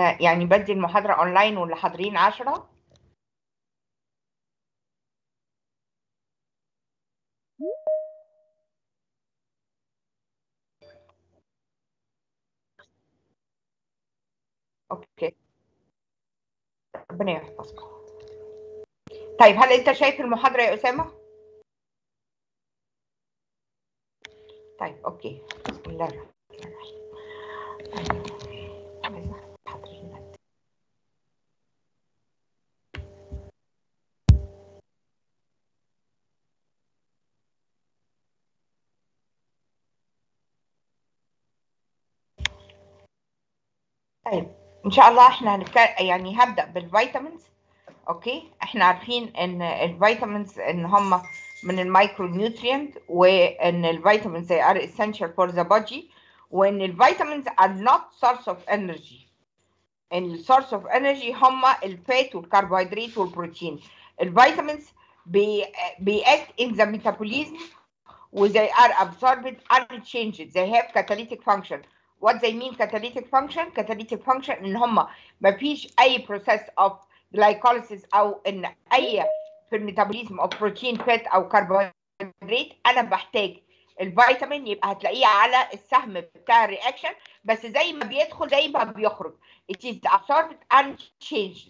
انا يعني بدي المحاضره اونلاين واللي حاضرين 10 اوكي ربنا يحفظكم طيب هل انت شايف المحاضره يا اسامه طيب اوكي بسم الله الرحمن الرحيم طيب ان شاء الله احنا هنتكلم يعني هبدا بالفيتامينز اوكي احنا عارفين ان الفيتامينز ان هم من المايكرو نيوترينت وان الفيتامينز they are essential for the body وان الفيتامينز are not source of energy ان السورس اوف انرجي هم الفات والكربوهيدرات والبروتين الفيتامينز بي بيأكت in the metabolism و they are absorbed unchanged they have catalytic function what they mean catalytic function catalytic function ان هم ما فيش اي process of glycolysis او ان اي في الميتابوليزم او بروتين فات او كربوهيدرات انا بحتاج الفيتامين يبقى هتلاقيه على السهم بتاع الرياكشن بس زي ما بيدخل زي ما بيخرج it is absorbed unchanged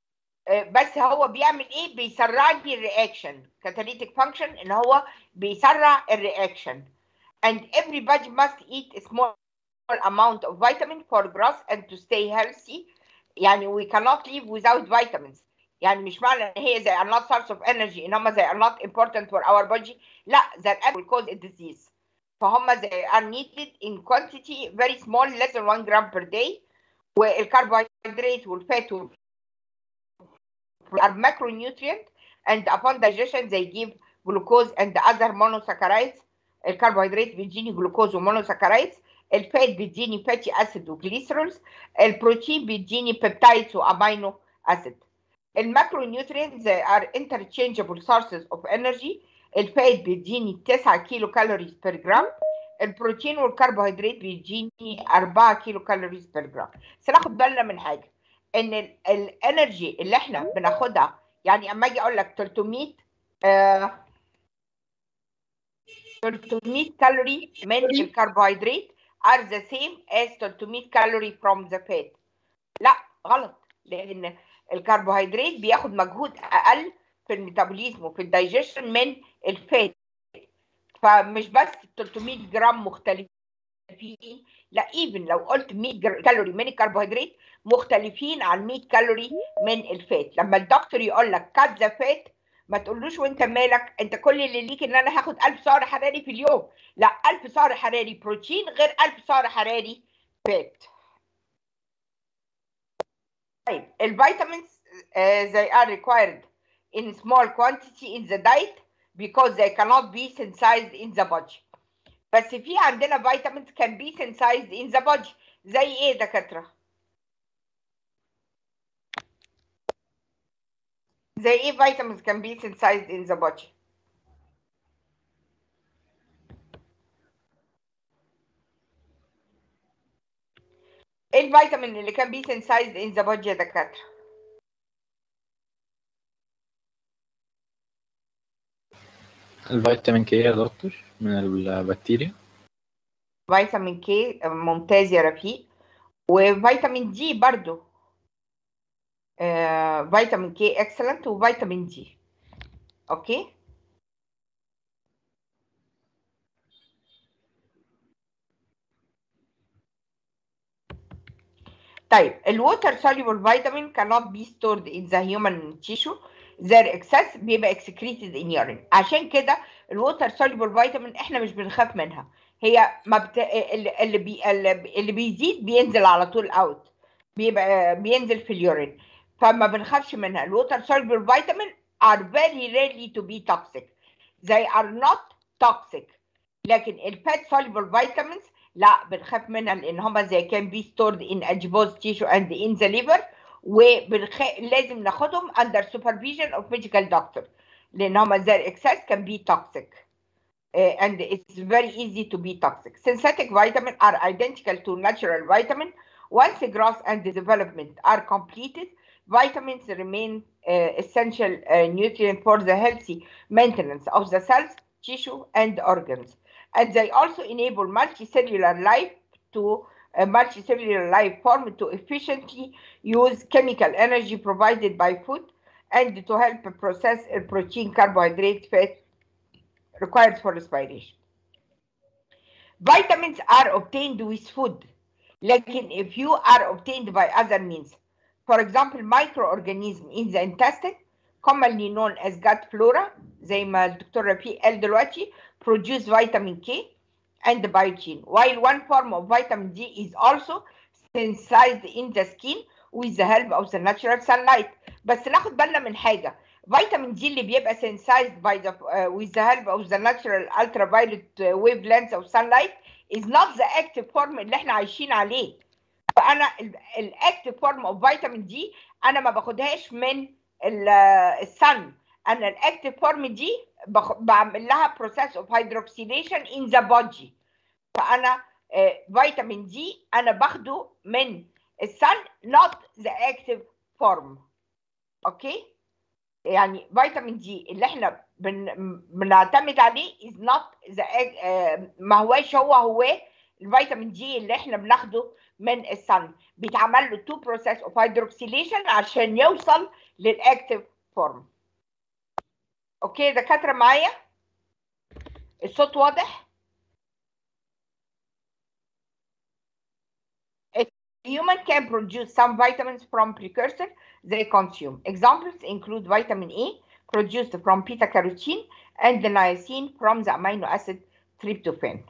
بس هو بيعمل ايه بيسرع لي الرياكشن catalytic function ان هو بيسرع الرياكشن and everybody must eat a small amount of vitamin for growth and to stay healthy يعني we cannot live without vitamins يعني مش معنى ان هي they are not source of energy ان هم they are not important for our body لا that will cause a disease فهم they are needed in quantity very small less than 1 gram per day والكربوهيدرات والفات وال are macronutrient and upon digestion they give glucose and other monosaccharides الكربوهيدرات بيديني جلوكوز ومونوساكرايدز الفات بيديني فاتي اسيد وجليسرولز البروتين بيديني بيبتايدز وامينو اسيد الماكرو نيوترينز are interchangeable sources of energy الفات بيديني 9 كيلو كالوريز بير جرام البروتين والكربوهيدرات بيديني 4 كيلو كالوريز بير جرام بس ناخد بالنا من حاجه ان الانرجي اللي احنا بناخدها يعني اما اجي اقول لك 300 آه 300 كالوري من الكربوهيدرات are the same as 300 calorie from the fat لا غلط لان الكربوهيدرات بياخد مجهود اقل في الميتابوليزم وفي الدايجيشن من الفات فمش بس 300 جرام مختلفين لا ايفن لو قلت 100 كالوري من الكربوهيدرات مختلفين عن 100 كالوري من الفات لما الدكتور يقول لك كات ذا فات ما تقولوش وانت مالك انت كل اللي ليك ان انا هاخد 1000 سعر حراري في اليوم لا 1000 سعر حراري بروتين غير 1000 سعر حراري فات طيب الفيتامينز uh, they are required in small quantity in the diet because they cannot be synthesized in the body بس في عندنا vitamins can be synthesized in the body زي ايه دكاتره زي ايه vitamins can be synthesized in the body ايه الفيتامين اللي كان بي synthesized in the body يا دكاتره الفيتامين كي يا دكتور من البكتيريا فيتامين كي ممتاز يا رفيق وفيتامين دي برضو آه، فيتامين كي اكسلنت وفيتامين دي اوكي طيب الووتر soluble vitamin cannot be stored in the human tissue their excess بيبقى excreted in urine عشان كده الووتر soluble vitamin احنا مش بنخاف منها هي ما بت... اللي بي... اللي بيزيد بينزل على طول اوت بيبقى بينزل في اليورين فما بنخافش منها الووتر soluble vitamin are very rarely to be toxic they are not toxic لكن الفات soluble vitamins لا بنخاف منها لان هما زي كان بي stored in adipose tissue and in the liver وبنخ... لازم ناخدهم under supervision of medical doctor لان هما their excess can be toxic uh, and it's very easy to be toxic synthetic vitamin are identical to natural vitamin Once growth and development are completed, vitamins remain uh, essential uh, nutrient for the healthy maintenance of the cells, tissue, and organs. And they also enable multicellular life to a multicellular life form to efficiently use chemical energy provided by food and to help process a protein, carbohydrate, fat required for respiration. Vitamins are obtained with food, لكن if you are obtained by other means, for example, microorganism in the intestine, commonly known as gut flora, زي ما الدكتور رفيق قال دلوقتي, produce vitamin K and biotin, while one form of vitamin D is also synthesized in the skin with the help of the natural sunlight. بس ناخد بالنا من حاجة فيتامين دي اللي بيبقى synthesized by the uh, with the help of the natural ultraviolet uh, wavelengths of sunlight is not the active form اللي احنا عايشين عليه فانا الاكتف فورم اوف فيتامين دي انا ما باخدهاش من السن انا الاكتف فورم دي بعمل لها بروسيس اوف هيدروكسيليشن ان ذا بودي فانا فيتامين دي انا باخده من السن not the active form اوكي يعني فيتامين دي اللي احنا بن بنعتمد عليه is not the ما هواش هو هو الفيتامين دي اللي احنا بناخده من السن بيتعمل له تو بروسيس اوف هيدروكسيليشن عشان يوصل للاكتيف فورم اوكي دكاتره معايا الصوت واضح human can produce some vitamins from precursor they consume. Examples include vitamin A produced from beta carotene and the niacin from the amino acid tryptophan.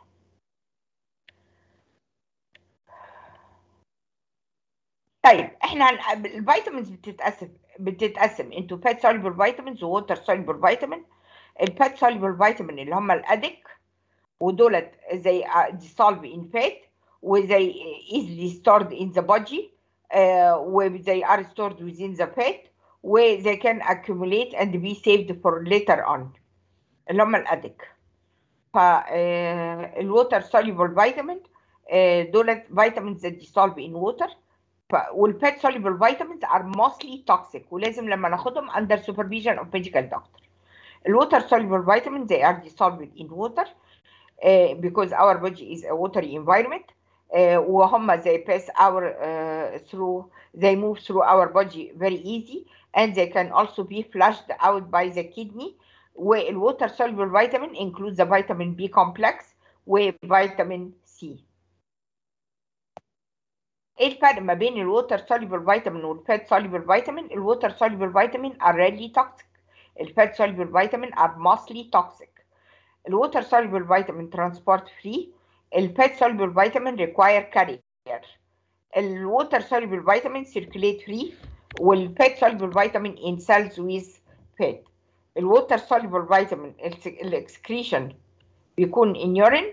طيب احنا الفيتامينز بتتقسم بتتقسم into fat soluble vitamins و water soluble vitamin الفات soluble vitamin اللي هم الادك ودولت زي dissolve in fat وزي easily stored in the body uh, وزي are stored within the fat وزي can accumulate and be saved for later on اللي هم الادك فالووتر soluble vitamin دولت vitamins that dissolve in water والفات soluble vitamins are mostly toxic ولازم لما ناخدهم under supervision of medical doctor الووتر soluble vitamins they are dissolved in water uh, because our body is a watery environment uh, وهم they pass our uh, through they move through our body very easy and they can also be flushed out by the kidney والwater soluble vitamin includes the vitamin B complex وفيتامين C ايه الفرق ما بين الووتر soluble vitamin والفات soluble vitamin الووتر soluble vitamin are rarely toxic الفات soluble vitamin are mostly toxic الووتر soluble vitamin transport free الفات soluble vitamin require carrier الووتر soluble vitamin circulate free والفات soluble vitamin in cells with fat الووتر soluble vitamin الاكسكريشن بيكون in urine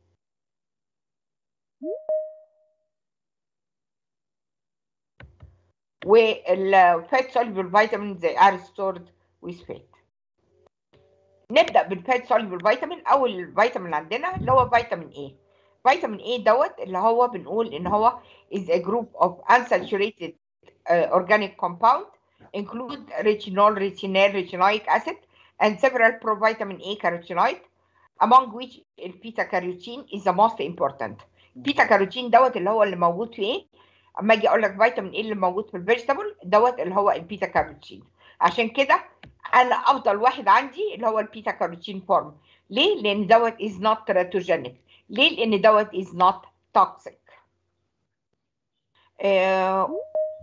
والفات soluble vitamins they are stored with fat نبدا بالفات soluble vitamin اول فيتامين عندنا اللي هو فيتامين A فيتامين A دوت اللي هو بنقول ان هو is a group of unsaturated uh, organic compound include retinol, retinal, retinoic acid and several provitamin A carotenoid among which البيتا كاروتين is the most important. بيتا كاروتين دوت اللي هو اللي موجود في ايه؟ اما اجي اقول لك فيتامين ايه اللي موجود في الفيجيتابل دوت اللي هو البيتا كاروتين. عشان كده انا افضل واحد عندي اللي هو البيتا كاروتين فورم. ليه؟ لان دوت is not teratogenic. ليه؟ لان دوت is not toxic. آه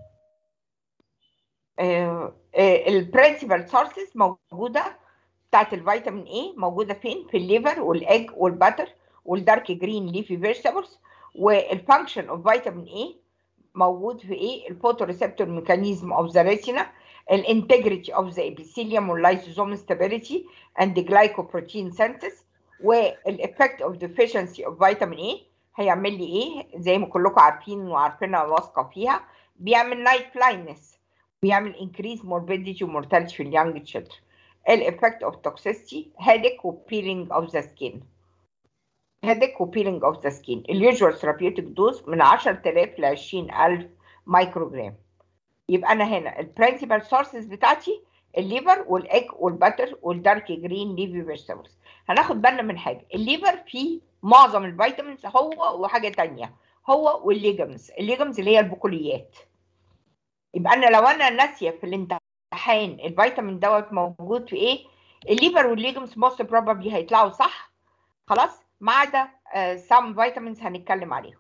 البرنسبل سورسز موجوده بتاعت الفيتامين اي موجوده فين في الليفر والايج والباتر والدارك جرين ليفي فيجيتابلز والفانكشن اوف فيتامين اي موجود في ايه الفوتوريسبتور ميكانيزم اوف ذا ريتينا الانتجريتي اوف ذا ابيثيليوم واللايزوزوم ستابيليتي اند جلايكوبروتين سينثيس والافكت اوف ديفيشنسي اوف فيتامين اي هيعمل لي ايه زي ما كلكم عارفين وعارفينها واثقه فيها بيعمل نايت بلايندنس بيعمل increase morbidity ومورتاليتي في اليانج children. الeffect of toxicity headache و peeling of the skin. headache وبيلينج اوف ذا سكين اليوجوال ثيرابيوتيك دوز من 10000 ل 20000 مايكروجرام يبقى انا هنا البرنسبل سورسز بتاعتي الليفر والايج والباتر والدارك جرين ليفي فيجيتابلز هناخد بالنا من حاجه الليفر فيه معظم الفيتامينز هو وحاجه تانية هو والليجمز الليجمز اللي هي البقوليات يبقى انا لو انا ناسيه في الامتحان الفيتامين دوت موجود في ايه الليفر والليجمز موست بروبابلي هيطلعوا صح خلاص ما عدا سام فيتامينز هنتكلم عليهم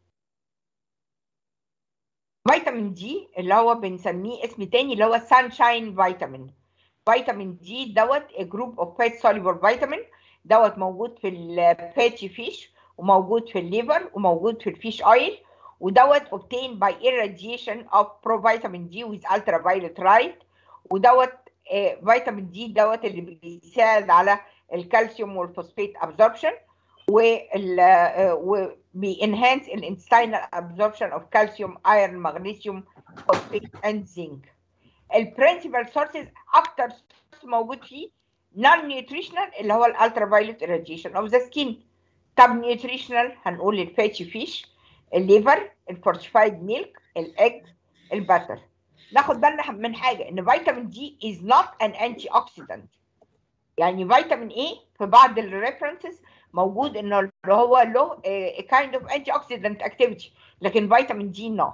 فيتامين دي اللي هو بنسميه اسم تاني اللي هو سانشاين فيتامين فيتامين دي دوت جروب اوف فات soluble فيتامين دوت موجود في الفاتي فيش وموجود في الليفر وموجود في الفيش اويل ودوت obtained by irradiation of provitamin D with ultraviolet light ودوت فيتامين دي دوت اللي بيساعد على الكالسيوم والفوسفات absorption وال وبينهانس الانتستينال absorption of calcium iron magnesium phosphate and zinc البرنسبل سورسز اكتر source موجود فيه نون نيوتريشنال اللي هو الالترافايولت irradiation اوف ذا سكين طب نيوتريشنال هنقول الفاتي فيش الليفر الفورتيفايد ميلك الايج الباتر ناخد بالنا من حاجه ان فيتامين دي از نوت ان انتي اوكسيدنت يعني فيتامين اي في بعض الريفرنسز موجود انه اللي هو له كايند اوف انتي اوكسيدنت اكتيفيتي لكن فيتامين دي نو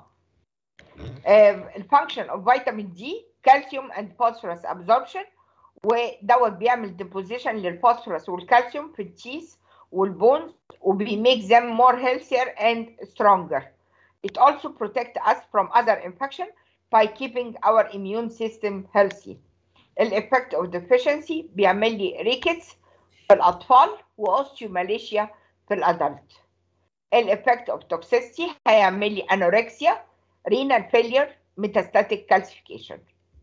الفانكشن اوف فيتامين دي كالسيوم اند فوسفورس ابزوربشن ودوت بيعمل ديبوزيشن للفوسفورس والكالسيوم في التيس والبونز وبيميك them more healthier and stronger. It also protects us from other infection by keeping our immune system healthy. الإفكت of deficiency بيعمل لي ريكتس في الأطفال وأوستيوماليشيا في الأدلت. الإفكت of toxicity هيعمل لي أنوركسيا renal failure metastatic calcification.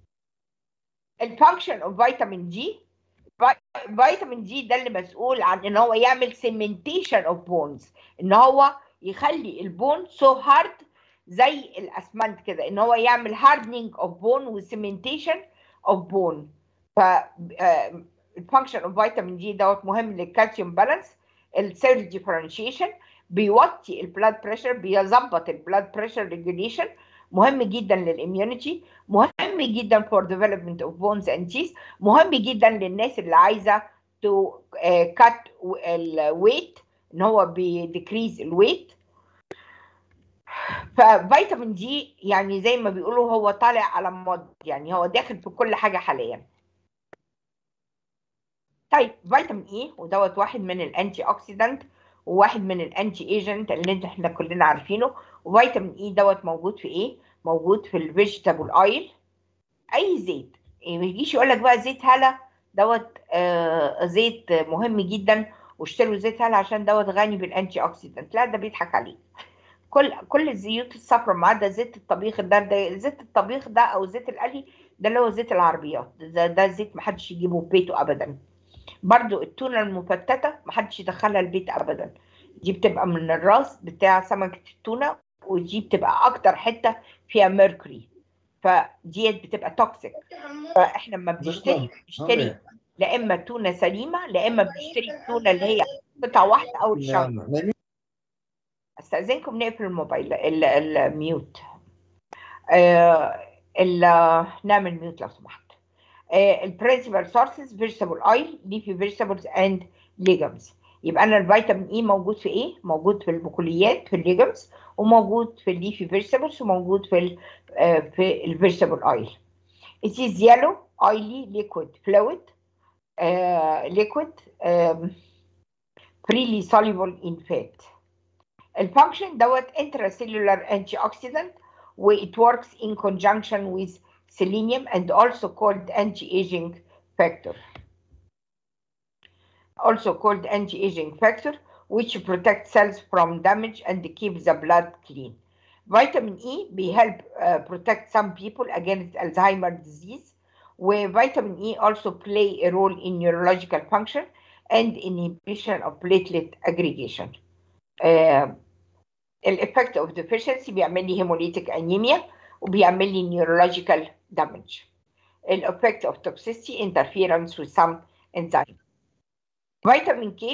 الفانكشن of vitamin D فيتامين دي ده اللي مسؤول عن ان هو يعمل سيمنتيشن اوف بونز ان هو يخلي البون سو هارد زي الاسمنت كده ان هو يعمل هاردنينج اوف بون وسيمنتيشن اوف بون ف الفانكشن اوف فيتامين دي دوت مهم للكالسيوم بالانس السيل ديفرنشيشن بيوطي البلاد بريشر بيظبط البلاد بريشر ريجوليشن مهم جدا للاميونيتي مهم جدا فور ديفلوبمنت اوف بونز اند تيث مهم جدا للناس اللي عايزه تو كات الويت ان هو بيديكريز الويت ففيتامين دي يعني زي ما بيقولوا هو طالع على مود يعني هو داخل في كل حاجه حاليا طيب فيتامين اي ودوت واحد من الانتي اوكسيدانت وواحد من الانتي ايجنت اللي احنا كلنا عارفينه وفيتامين اي دوت موجود في ايه موجود في الفيجيتابل اويل اي زيت ما يجيش يقول لك بقى زيت هلا دوت آه زيت مهم جدا واشتروا زيت هلا عشان دوت غني بالانتي اوكسيدنت لا ده بيضحك عليك كل كل الزيوت الصفراء ما عدا زيت الطبيخ ده, ده زيت الطبيخ ده او زيت القلي ده اللي هو زيت العربيات ده, ده زيت ما حدش يجيبه في بيته ابدا برضو التونه المفتته ما حدش يدخلها البيت ابدا دي بتبقى من الراس بتاع سمكه التونه ودي بتبقى اكتر حته فيها ميركوري فديت بتبقى توكسيك فاحنا لما بنشتري بنشتري لا اما تونه سليمه لا اما بنشتري التونه اللي هي قطعه واحده او الشنطه استاذنكم نقفل الموبايل الميوت نعمل ميوت لو سمحت البرنسبل سورسز فيجيتابل اويل ليفي فيجيتابلز اند ليجمز يبقى انا الفيتامين اي موجود في ايه موجود في البقوليات في الليجمز وموجود في الليفي فيجيتابلز وموجود في ال في الفيجيتابل اويل it is yellow oily liquid fluid uh, liquid um, freely soluble in fat الفانكشن دوت intracellular antioxidant و it works in conjunction with selenium and also called anti-aging factor also called anti-aging factor which protects cells from damage and keeps the blood clean. Vitamin E may help uh, protect some people against Alzheimer's disease, where vitamin E also play a role in neurological function and inhibition of platelet aggregation. Uh, الeffect of deficiency بيعمل لي hemolytic anemia وبيعمل لي neurological damage. الeffect of toxicity interference with some enzyme. فيتامين كي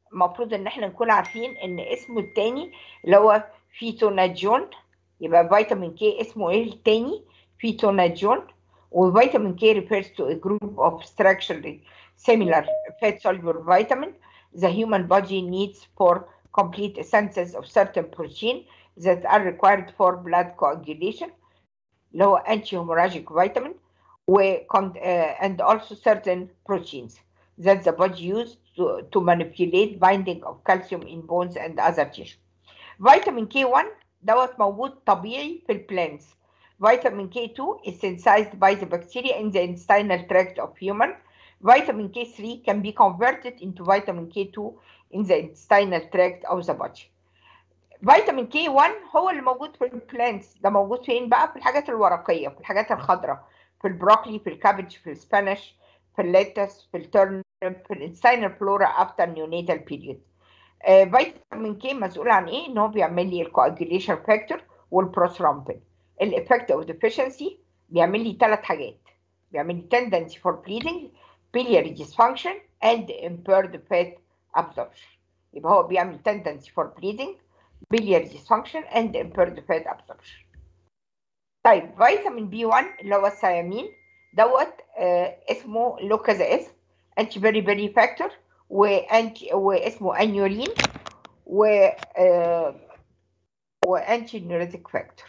المفروض ان احنا نكون عارفين ان اسمه التاني اللي هو فيتوناجون يبقى فيتامين كي اسمه ايه التاني فيتوناجون وفيتامين كي refers to a group of structurally similar fat soluble vitamin the human body needs for complete synthesis of certain protein that are required for blood coagulation اللي هو anti-hemorrhagic vitamin و uh, and also certain proteins that the body uses to, to manipulate binding of calcium in bones and other tissue. فيتامين K1 دوت موجود طبيعي في البلانتس. فيتامين K2 is synthesized by the bacteria in the intestinal tract of human. Vitamin K3 can be converted into vitamin K2 in the intestinal tract of the body. فيتامين K1 هو اللي موجود في البلانتس ده موجود فين بقى في الحاجات الورقية في الحاجات الخضراء في البروكلي في الكابج في السبانيش في الليتس في الترنب في الانساينر فلورا افتر نيونيتال بيريود فيتامين كي مسؤول عن ايه ان هو بيعمل لي الكواجوليشن فاكتور والبروثرومبين الافكت اوف ديفيشنسي بيعمل لي ثلاث حاجات بيعمل لي tendency for bleeding biliary dysfunction and impaired fat absorption يبقى هو بيعمل tendency for bleeding biliary dysfunction and impaired fat absorption طيب فيتامين بي 1 اللي هو الثيامين دوت آه اسمه له كذا اسم انتي بيري بيري فاكتور وانتي واسمه انيولين و آه وانتي نيوريتيك فاكتور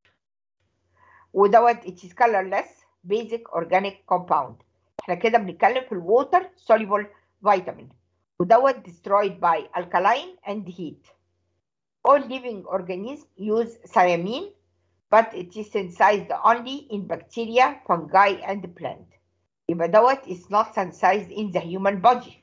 ودوت it is colorless basic organic compound احنا كده بنتكلم في الووتر soluble vitamin ودوت destroyed by alkaline and heat all living organisms use thiamine but it is synthesized only in bacteria, fungi, and plant. يبقى دوت is not synthesized in the human body.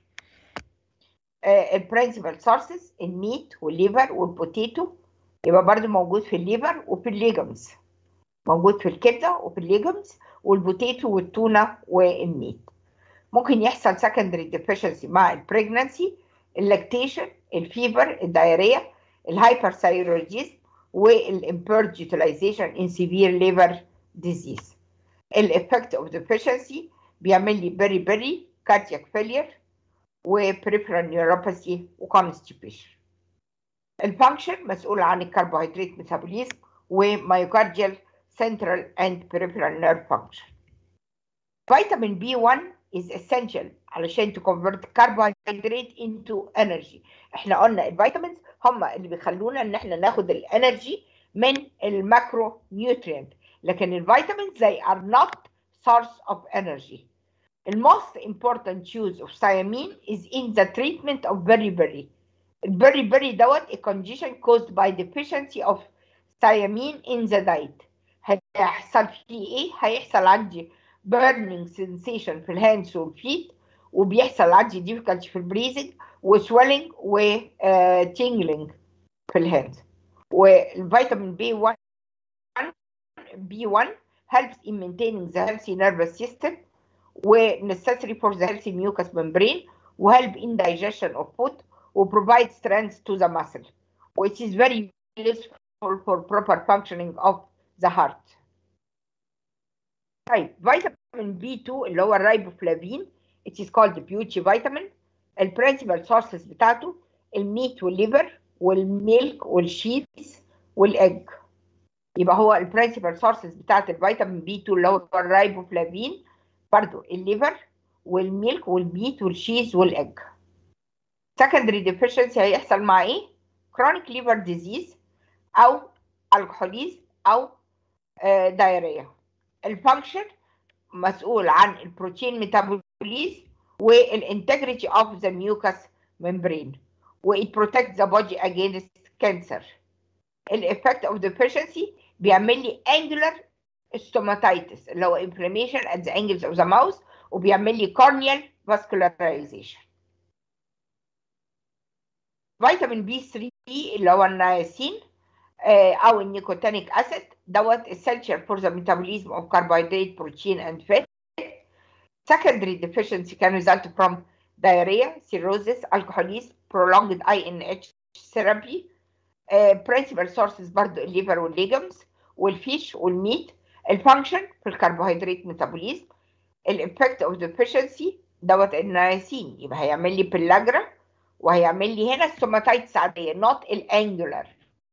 Uh, principal sources الميت والليفر والبوتيتو يبقى برضو موجود في الليفر وفي الليجمز موجود في الكبده وفي الليجمز والبوتيتو والتونه والميت ممكن يحصل secondary deficiency مع البريجنانسي اللاكتيشن الفيفر الدايريا الهايبرثايرويديزم والimpaired utilization in severe liver disease. الeffect of deficiency بيعمل لي very very cardiac failure و peripheral neuropathy و constipation. الفانكشن مسؤول عن الكربوهيدرات ميتابوليزم وميوكارديال central and peripheral nerve function. فيتامين B1 is essential علشان to convert carbohydrate into energy. احنا قلنا الفيتامينز هم اللي بيخلونا ان احنا ناخد الانرجي من الماكرو نيوترينت لكن الفيتامينز they are not source of energy. The most important use of thiamine is in the treatment of beriberi. البريبري دوت a condition caused by deficiency of thiamine in the diet. هيحصل فيه ايه؟ هيحصل عندي burning sensation في الهاندز والفيت وبيحصل عندي difficulty في البريزنج وسويلنج وتينجلينج في الهاند والفيتامين بي 1 بي 1 helps in maintaining the healthy nervous system و necessary for the healthy mucous membrane و help in digestion of food و provide strength to the muscle which is very useful for proper functioning of the heart. طيب فيتامين بي 2 اللي هو الرايبوفلافين it is called beauty vitamin البرنسبل سورسز بتاعته الميت والليفر والميلك والشيز والاج يبقى هو البرنسبل سورسز بتاعت الفيتامين بي 2 اللي هو الرايبوفلافين برضو الليفر والميلك والميت والشيز والاج secondary deficiency هيحصل مع ايه chronic liver disease او الكحوليز او دايريا الفانكشن مسؤول عن البروتين ميتابوليزم والانتجريتي اوف ذا mucous membrane و it protects the body against cancer الeffect of deficiency بيعمل لي angular stomatitis اللي هو inflammation at the angles of the mouth وبيعمل لي corneal vascularization فيتامين بي 3 اللي هو النياسين او النيكوتينيك اسيد دوت essential for the metabolism of carbohydrate protein and fat secondary deficiency can result from diarrhea cirrhosis alcoholism prolonged INH therapy uh, principal sources برضو الليفر والليجمز والفيش والميت الفانكشن في الكربوهيدرات ميتابوليزم الافكت اوف deficiency دوت النياسين يبقى هيعمل لي بلاجرا وهيعمل لي هنا ستوماتايتس عاديه نوت الانجولار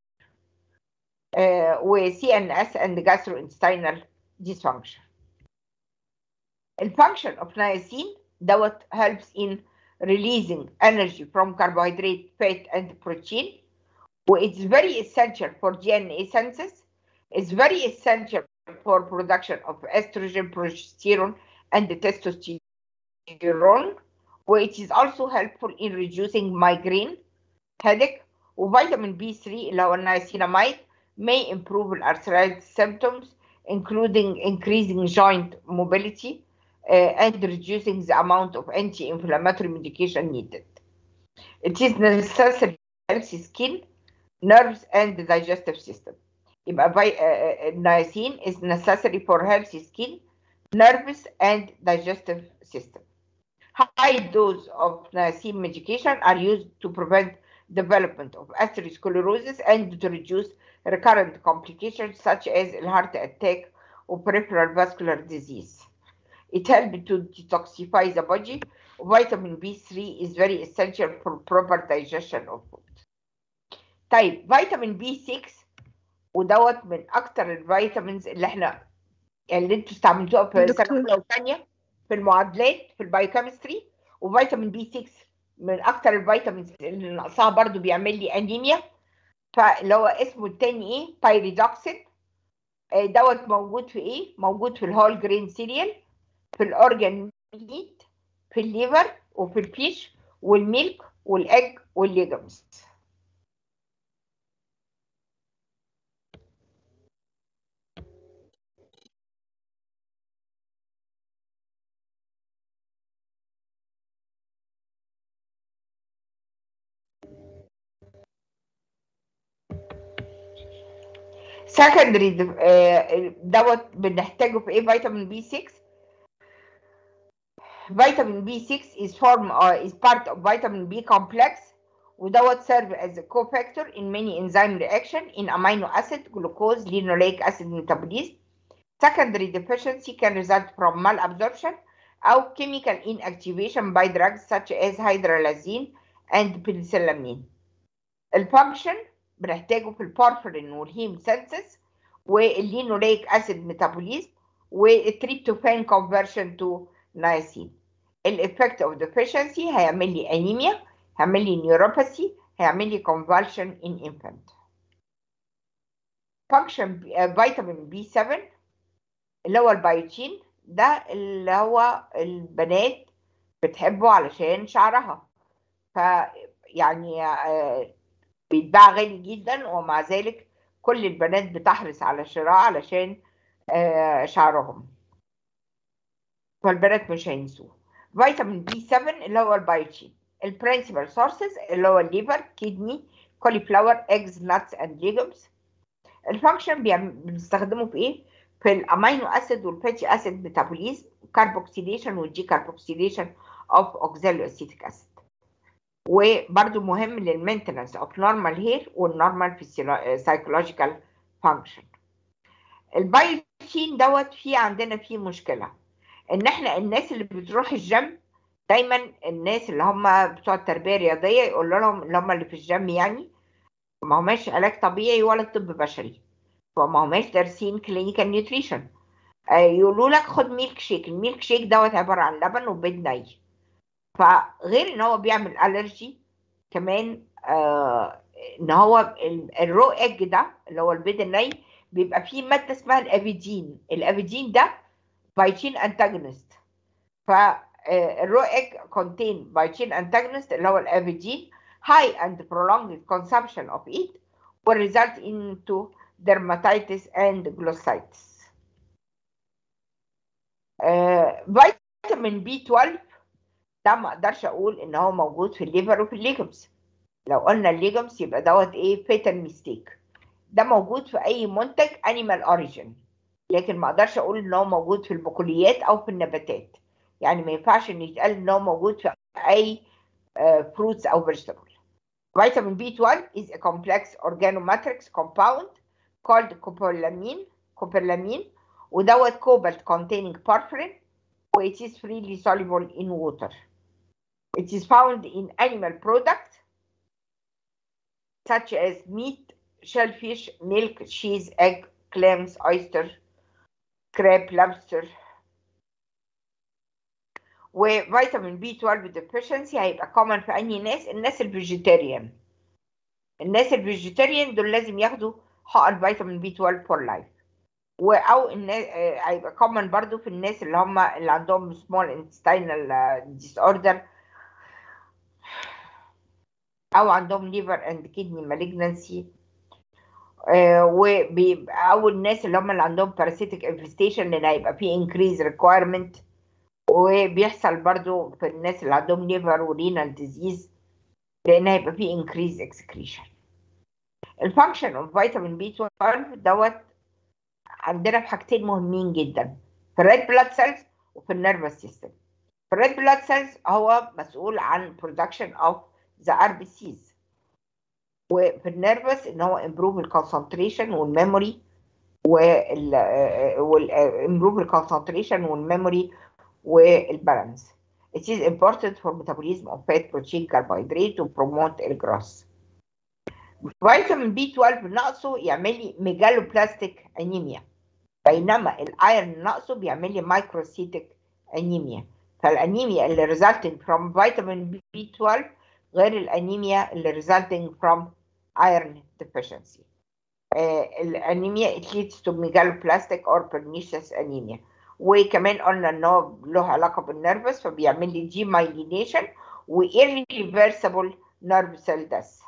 و سي ان اس اند جاستروانتستينال dysfunction الفانكشن اوف niacin دوت helps in releasing energy from carbohydrate, fat and protein it's very essential for DNA synthesis it's very essential for production of estrogen, progesterone and testosterone which is also helpful in reducing migraine, headache وفيتامين B3 اللي هو النياسيناميد may improve arthritis symptoms including increasing joint mobility uh, and reducing the amount of anti-inflammatory medication needed. It is necessary for healthy skin, nerves, and the digestive system. يبقى vi- uh, niacin is necessary for healthy skin, nerves, and digestive system. High dose of niacin medication are used to prevent development of atherosclerosis and to reduce recurrent complications such as heart attack or peripheral vascular disease. It helps to detoxify the body. Vitamin B3 is very essential for proper digestion of food. طيب فيتامين B6 ودوت من اكتر الفيتامينز اللي احنا اللي انتوا استعملتوها في دكتور. سنه اولى وثانيه في المعادلات في البايوكيمستري وفيتامين بي 6 من اكتر الفيتامينز اللي نقصها برضو بيعمل لي انيميا فاللي هو اسمه التاني ايه بايريدوكسين آه، دوت موجود في ايه موجود في الهول جرين سيريال في الاورجان ميت في الليفر وفي الفيش والميلك والاج والليجمز سكندري دوت بنحتاجه في ايه فيتامين بي 6 فيتامين بي 6 is form uh, is part of vitamin B complex ودوت serve as a cofactor in many enzyme reaction in amino acid, glucose, linoleic acid metabolism. Secondary deficiency can result from malabsorption أو chemical inactivation by drugs such as hydralazine and penicillamine. الفانكشن بنحتاجه في البورفرين والهيم سينثيس واللينوليك اسيد ميتابوليزم والتريبتوفان كونفرشن تو نايسين الافكت اوف ديفيشنسي هيعمل لي انيميا هيعمل لي نيوروباثي هيعمل لي convulsion in infant فانكشن فيتامين بي 7 اللي هو البايوتين ده اللي هو البنات بتحبه علشان شعرها ف يعني آه، بيتباع غالي جدا ومع ذلك كل البنات بتحرص على شراء علشان آه، شعرهم فالبنات مش هينسوه فيتامين بي 7 اللي هو البايوتين البرنسبل سورسز اللي هو الليفر كيدني كولي فلاور ايجز ناتس اند ليجومز الفانكشن بنستخدمه في ايه في الامينو اسيد والفاتي اسيد ميتابوليزم كاربوكسيليشن والدي كاربوكسيليشن اوف اوكزالو اسيتيك اسيد وبرده مهم للمينتنس اوف نورمال هير والنورمال سايكولوجيكال فانكشن البايوتين دوت فيه عندنا فيه مشكله ان احنا الناس اللي بتروح الجيم دايما الناس اللي هم بتوع التربيه الرياضيه يقول لهم اللي هم اللي في الجيم يعني ما هماش علاج طبيعي ولا طب بشري فما هماش دارسين كلينيكال نيوتريشن يقولوا لك خد ميلك شيك الميلك شيك دوت عباره عن لبن وبيض ني فغير ان هو بيعمل الرجي كمان آه ان هو ال- الرو ايج ده اللي هو البيض الني بيبقى فيه ماده اسمها الافيدين الافيدين ده بايتين انتاجونست فالرو ايج كونتين بايتين انتاجونست اللي هو الافيدين high and prolonged consumption of it will result into dermatitis and glossitis. آه، فيتامين بي 12 ده ما اقدرش اقول ان هو موجود في الليفر وفي الليجمز لو قلنا الليجمز يبقى دوت ايه فيتال ميستيك ده موجود في اي منتج انيمال اوريجين لكن ما اقدرش اقول ان هو موجود في البقوليات او في النباتات يعني ما ينفعش ان يتقال ان هو موجود في اي فروتس او فيجيتابل Vitamin B12 is a complex organomatrix compound called copolamine, copolamine ودوت cobalt containing porphyrin which is freely soluble in water. It is found in animal products such as meat, shellfish, milk, cheese, egg, clams, oyster, crab, lobster. وفيتامين بي 12 deficiency هيبقى common في أي ناس؟ الناس الفيجيتيريان. الناس الفيجيتيريان دول لازم ياخدوا حقن فيتامين بي 12 for life. و او الناس هيبقى common برضو في الناس اللي هم اللي عندهم small intestinal disorder او عندهم liver and kidney malignancy وبيبقى او الناس اللي هم اللي عندهم parasitic infestation لان هيبقى في increase requirement وبيحصل برضو في الناس اللي عندهم liver ورينال disease لان هيبقى في increase excretion الفانكشن اوف فيتامين بي 12 دوت عندنا في حاجتين مهمين جدا في الريد بلاد سيلز وفي النيرفس سيستم في الريد بلاد سيلز هو مسؤول عن production of the RBCs وفي النيرفس ان هو improve الكونسنتريشن والميموري وال improve الكونسنتريشن والميموري والبالانس It is important for metabolism of fat, protein, carbohydrate to promote الجروس. فيتامين بي 12 نقصه يعمل لي ميجالوبلاستيك انيميا بينما الايرون نقصه بيعمل لي مايكروسيتيك انيميا فالانيميا اللي resulting from فيتامين بي 12 غير الانيميا اللي resulting from iron deficiency. آه الانيميا it leads to megaloblastic or pernicious anemia وكمان قلنا ان هو له علاقه بالنرفس فبيعمل لي دي مايلينيشن و irreversible nerve cell death.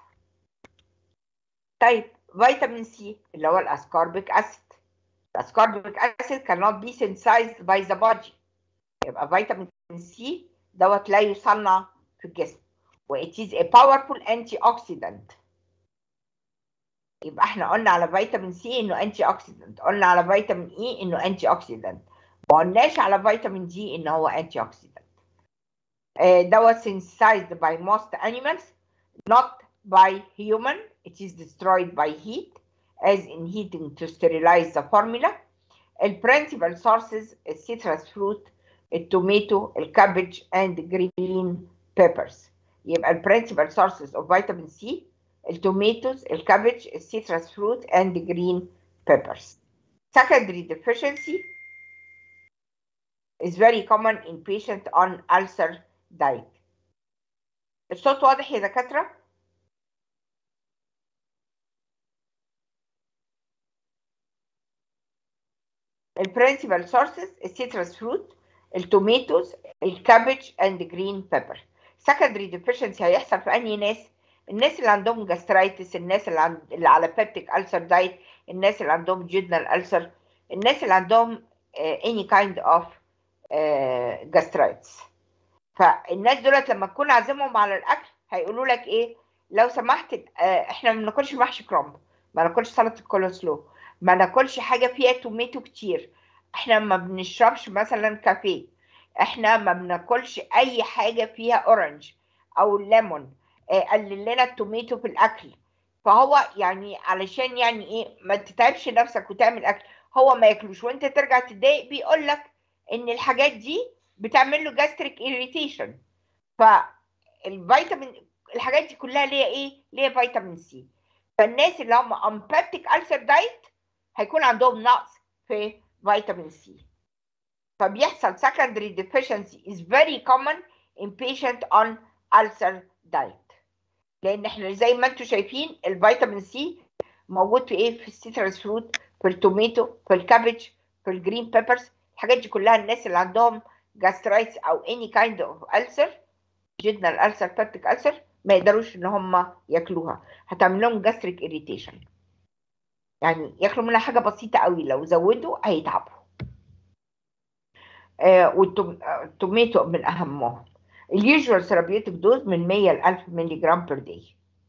طيب فيتامين سي اللي هو الاسكاربيك اسيد الاسكاربيك اسيد cannot be synthesized by the body يبقى فيتامين سي دوت لا يصنع في الجسم و it is a powerful antioxidant يبقى احنا قلنا على فيتامين سي انه انتي اوكسيدنت قلنا على فيتامين اي انه انتي اوكسيدنت ما قلناش على فيتامين دي ان هو انتي اوكسيدنت دوت synthesized by most animals not by human it is destroyed by heat as in heating to sterilize the formula البرنسبل sources السيترس فروت التوميتو الكابج and green peppers يبقى البرنسبل sources of vitamin C التوميتوز الكابج السيترس فروت and green peppers secondary deficiency is very common in patient on ulcer diet الصوت واضح يا دكاتره البرنسبل سورسز السيترس فروت التوميتوز الكابج اند جرين بيبر سكندري ديفيشنسي هيحصل في انهي ناس الناس اللي عندهم جاسترايتس الناس اللي, عند... اللي على بيبتيك ألسر دايت الناس اللي عندهم جيدنال ألسر الناس اللي عندهم اني كايند اوف جاسترايتس فالناس دولت لما تكون عازمهم على الاكل هيقولوا لك ايه لو سمحت احنا ما بناكلش محشي كرنب ما ناكلش سلطه الكولسلو ما ناكلش حاجه فيها توميتو كتير احنا ما بنشربش مثلا كافيه احنا ما بناكلش اي حاجه فيها اورنج او ليمون قلل لنا التوميتو في الاكل فهو يعني علشان يعني ايه ما تتعبش نفسك وتعمل اكل هو ما ياكلوش وانت ترجع تتضايق بيقول لك ان الحاجات دي بتعمل له جاستريك اريتيشن فالفيتامين الحاجات دي كلها ليها ايه ليها فيتامين سي فالناس اللي هم امباتيك ألسر دايت هيكون عندهم نقص في فيتامين سي فبيحصل secondary deficiency is very common in patient on ulcer diet لان احنا زي ما انتم شايفين الفيتامين سي موجود في ايه في السيترس فروت في التوميتو في الكابج في الجرين بيبرز الحاجات دي كلها الناس اللي عندهم جاسترايتس او any kind of ulcer جدنا الالسر بيبتيك ألسر ما يقدروش ان هم ياكلوها هتعمل لهم جاستريك اريتيشن يعني ياكلوا منها حاجه بسيطه قوي لو زودوا هيتعبوا آه والتوميتو من اهمهم اليوجوال ثيرابيوتيك دوز من 100 ل 1000 مللي جرام بير داي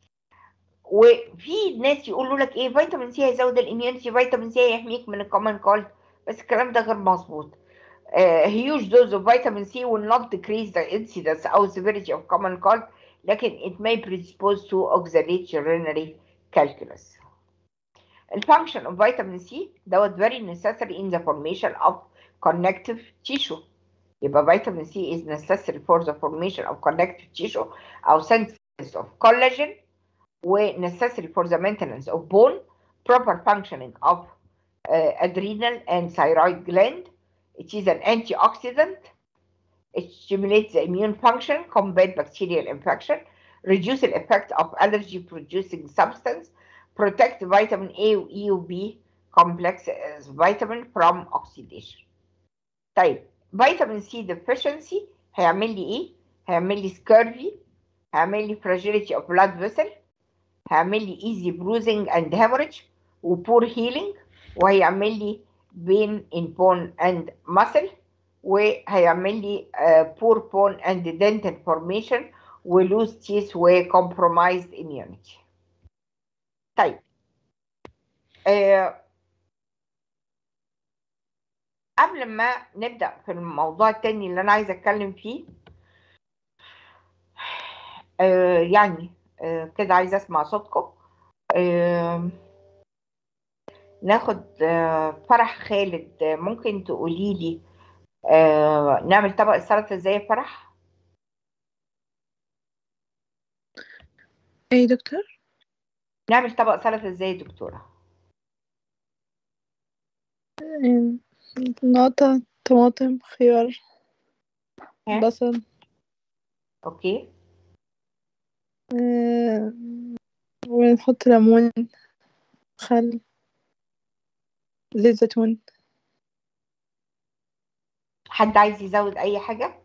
وفي ناس يقولوا لك ايه فيتامين سي هيزود الاميونيتي فيتامين سي هيحميك من الكومن كولد بس الكلام ده غير مظبوط uh, huge dose of vitamin C will not decrease the incidence or severity of common cold لكن it may predispose to oxalate urinary calculus. The function of vitamin C that was very necessary in the formation of connective tissue يبقى vitamin C is necessary for the formation of connective tissue أو synthesis of collagen و necessary for the maintenance of bone proper functioning of uh, adrenal and thyroid gland it is an antioxidant it stimulates the immune function combat bacterial infection reduce the effect of allergy producing substance protect vitamin A و E و B complex as vitamin from oxidation طيب فيتامين سي deficiency هيعمل لي ايه؟ هيعمل لي scurvy هيعمل لي fragility of blood vessel هيعمل لي easy bruising and hemorrhage و poor healing وهيعمل لي pain in bone and muscle وهيعمل لي uh, poor bone and dental formation و loose teeth و compromised immunity طيب آه قبل ما نبدأ في الموضوع التاني اللي أنا عايزة أتكلم فيه آه يعني آه كده عايزة أسمع صوتكم آه ناخد آه فرح خالد آه ممكن تقولي لي آه نعمل طبق السلطة ازاي يا فرح؟ ايه يا دكتور نعمل طبق سلطة ازاي يا دكتورة؟ إيه، نقطة طماطم خيار ها؟ بصل اوكي إيه، ونحط ليمون خل زيت زيتون حد عايز يزود أي حاجة؟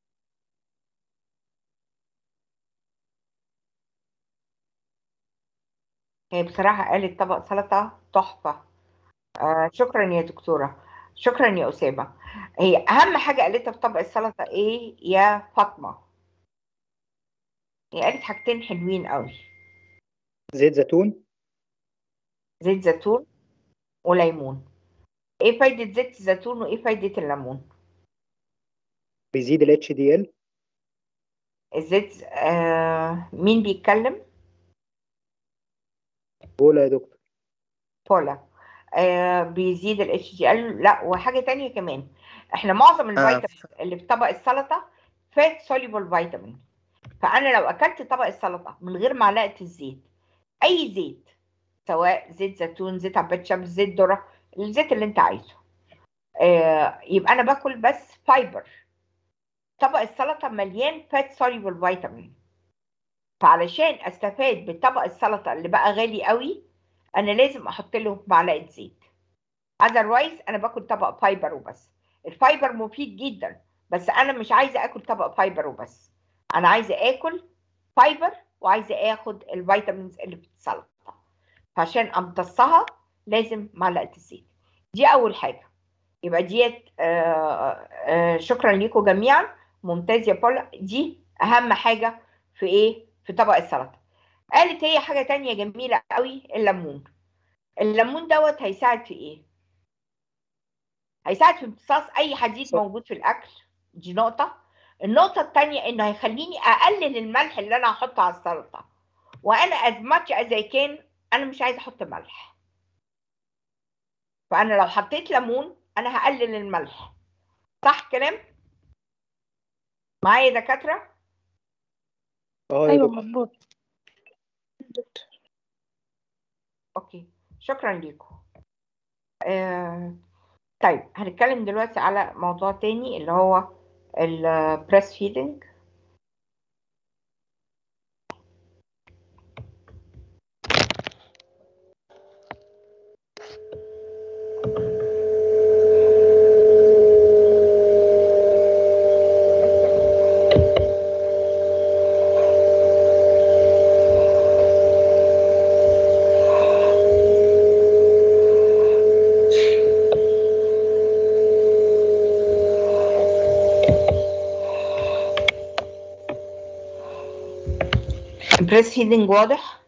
هي بصراحة قالت طبق سلطة تحفة آه شكرا يا دكتورة شكرا يا أسامة هي أهم حاجة قالتها في طبق السلطة إيه يا فاطمة؟ هي قالت حاجتين حلوين قوي زيت زيتون زيت زيتون وليمون إيه فايدة زيت الزيتون وإيه فايدة الليمون؟ بيزيد ال HDL الزيت آه مين بيتكلم؟ بولا يا دكتور بولا آه بيزيد ال HDL لا وحاجة تانية كمان احنا معظم الفيتامين اللي في طبق السلطة فات soluble فيتامين فأنا لو أكلت طبق السلطة من غير معلقة الزيت أي زيت سواء زيت زيتون زيت عباد شمس زيت ذرة الزيت اللي أنت عايزه آه يبقى أنا باكل بس فايبر طبق السلطة مليان فات soluble فيتامين فعلشان استفاد بطبق السلطة اللي بقى غالي قوي انا لازم احط له معلقه زيت otherwise انا باكل طبق فايبر وبس الفايبر مفيد جدا بس انا مش عايزه اكل طبق فايبر وبس انا عايزه اكل فايبر وعايزه اخد الفيتامينز اللي في السلطه فعشان امتصها لازم معلقه الزيت دي اول حاجه يبقى ديت آه آه شكرا لكم جميعا ممتاز يا بولا دي اهم حاجه في ايه في طبق السلطه قالت هي حاجة تانية جميلة قوي الليمون الليمون دوت هيساعد في ايه هيساعد في امتصاص اي حديد صح. موجود في الاكل دي نقطة النقطة التانية انه هيخليني اقلل الملح اللي انا هحطه على السلطة وانا as much as I can انا مش عايزة احط ملح فانا لو حطيت ليمون انا هقلل الملح صح كلام معايا يا دكاترة اه يا ايوه دكتور مظبوط دكتور اوكي شكرا لكم آه طيب هنتكلم دلوقتي على موضوع تاني اللي هو البريست فيدنج البريست فيدنج واضح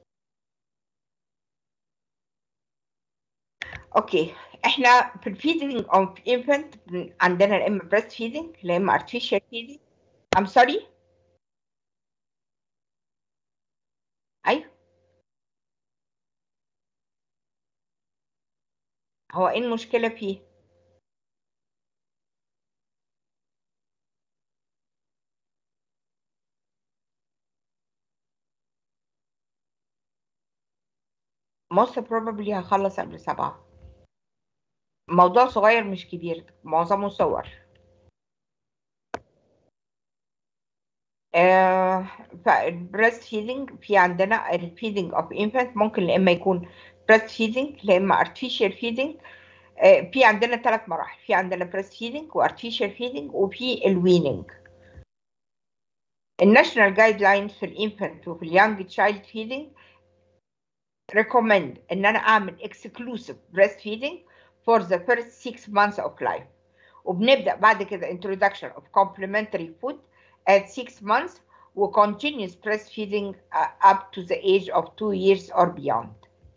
اوكي احنا في الفيدنج اوف انفنت عندنا يا اما بريست فيدنج يا اما artificial feeding I'm sorry ايوه هو ايه المشكلة فيه most probably هخلص قبل سبعة موضوع صغير مش كبير معظمه صور آه فالبريست فيدنج في عندنا الفيدنج اوف انفانت ممكن يا اما يكون بريست فيدنج يا اما ارتفيشال فيدنج آه في عندنا ثلاث مراحل في عندنا بريست فيدنج وارتفيشال فيدنج وفي الويننج الناشونال جايد لاينز في الانفانت وفي اليانج تشايلد فيدنج recommend ان انا اعمل exclusive breastfeeding for the first six months of life وبنبدا بعد كده introduction of complementary food at six months و continuous breastfeeding uh, up to the age of two years or beyond.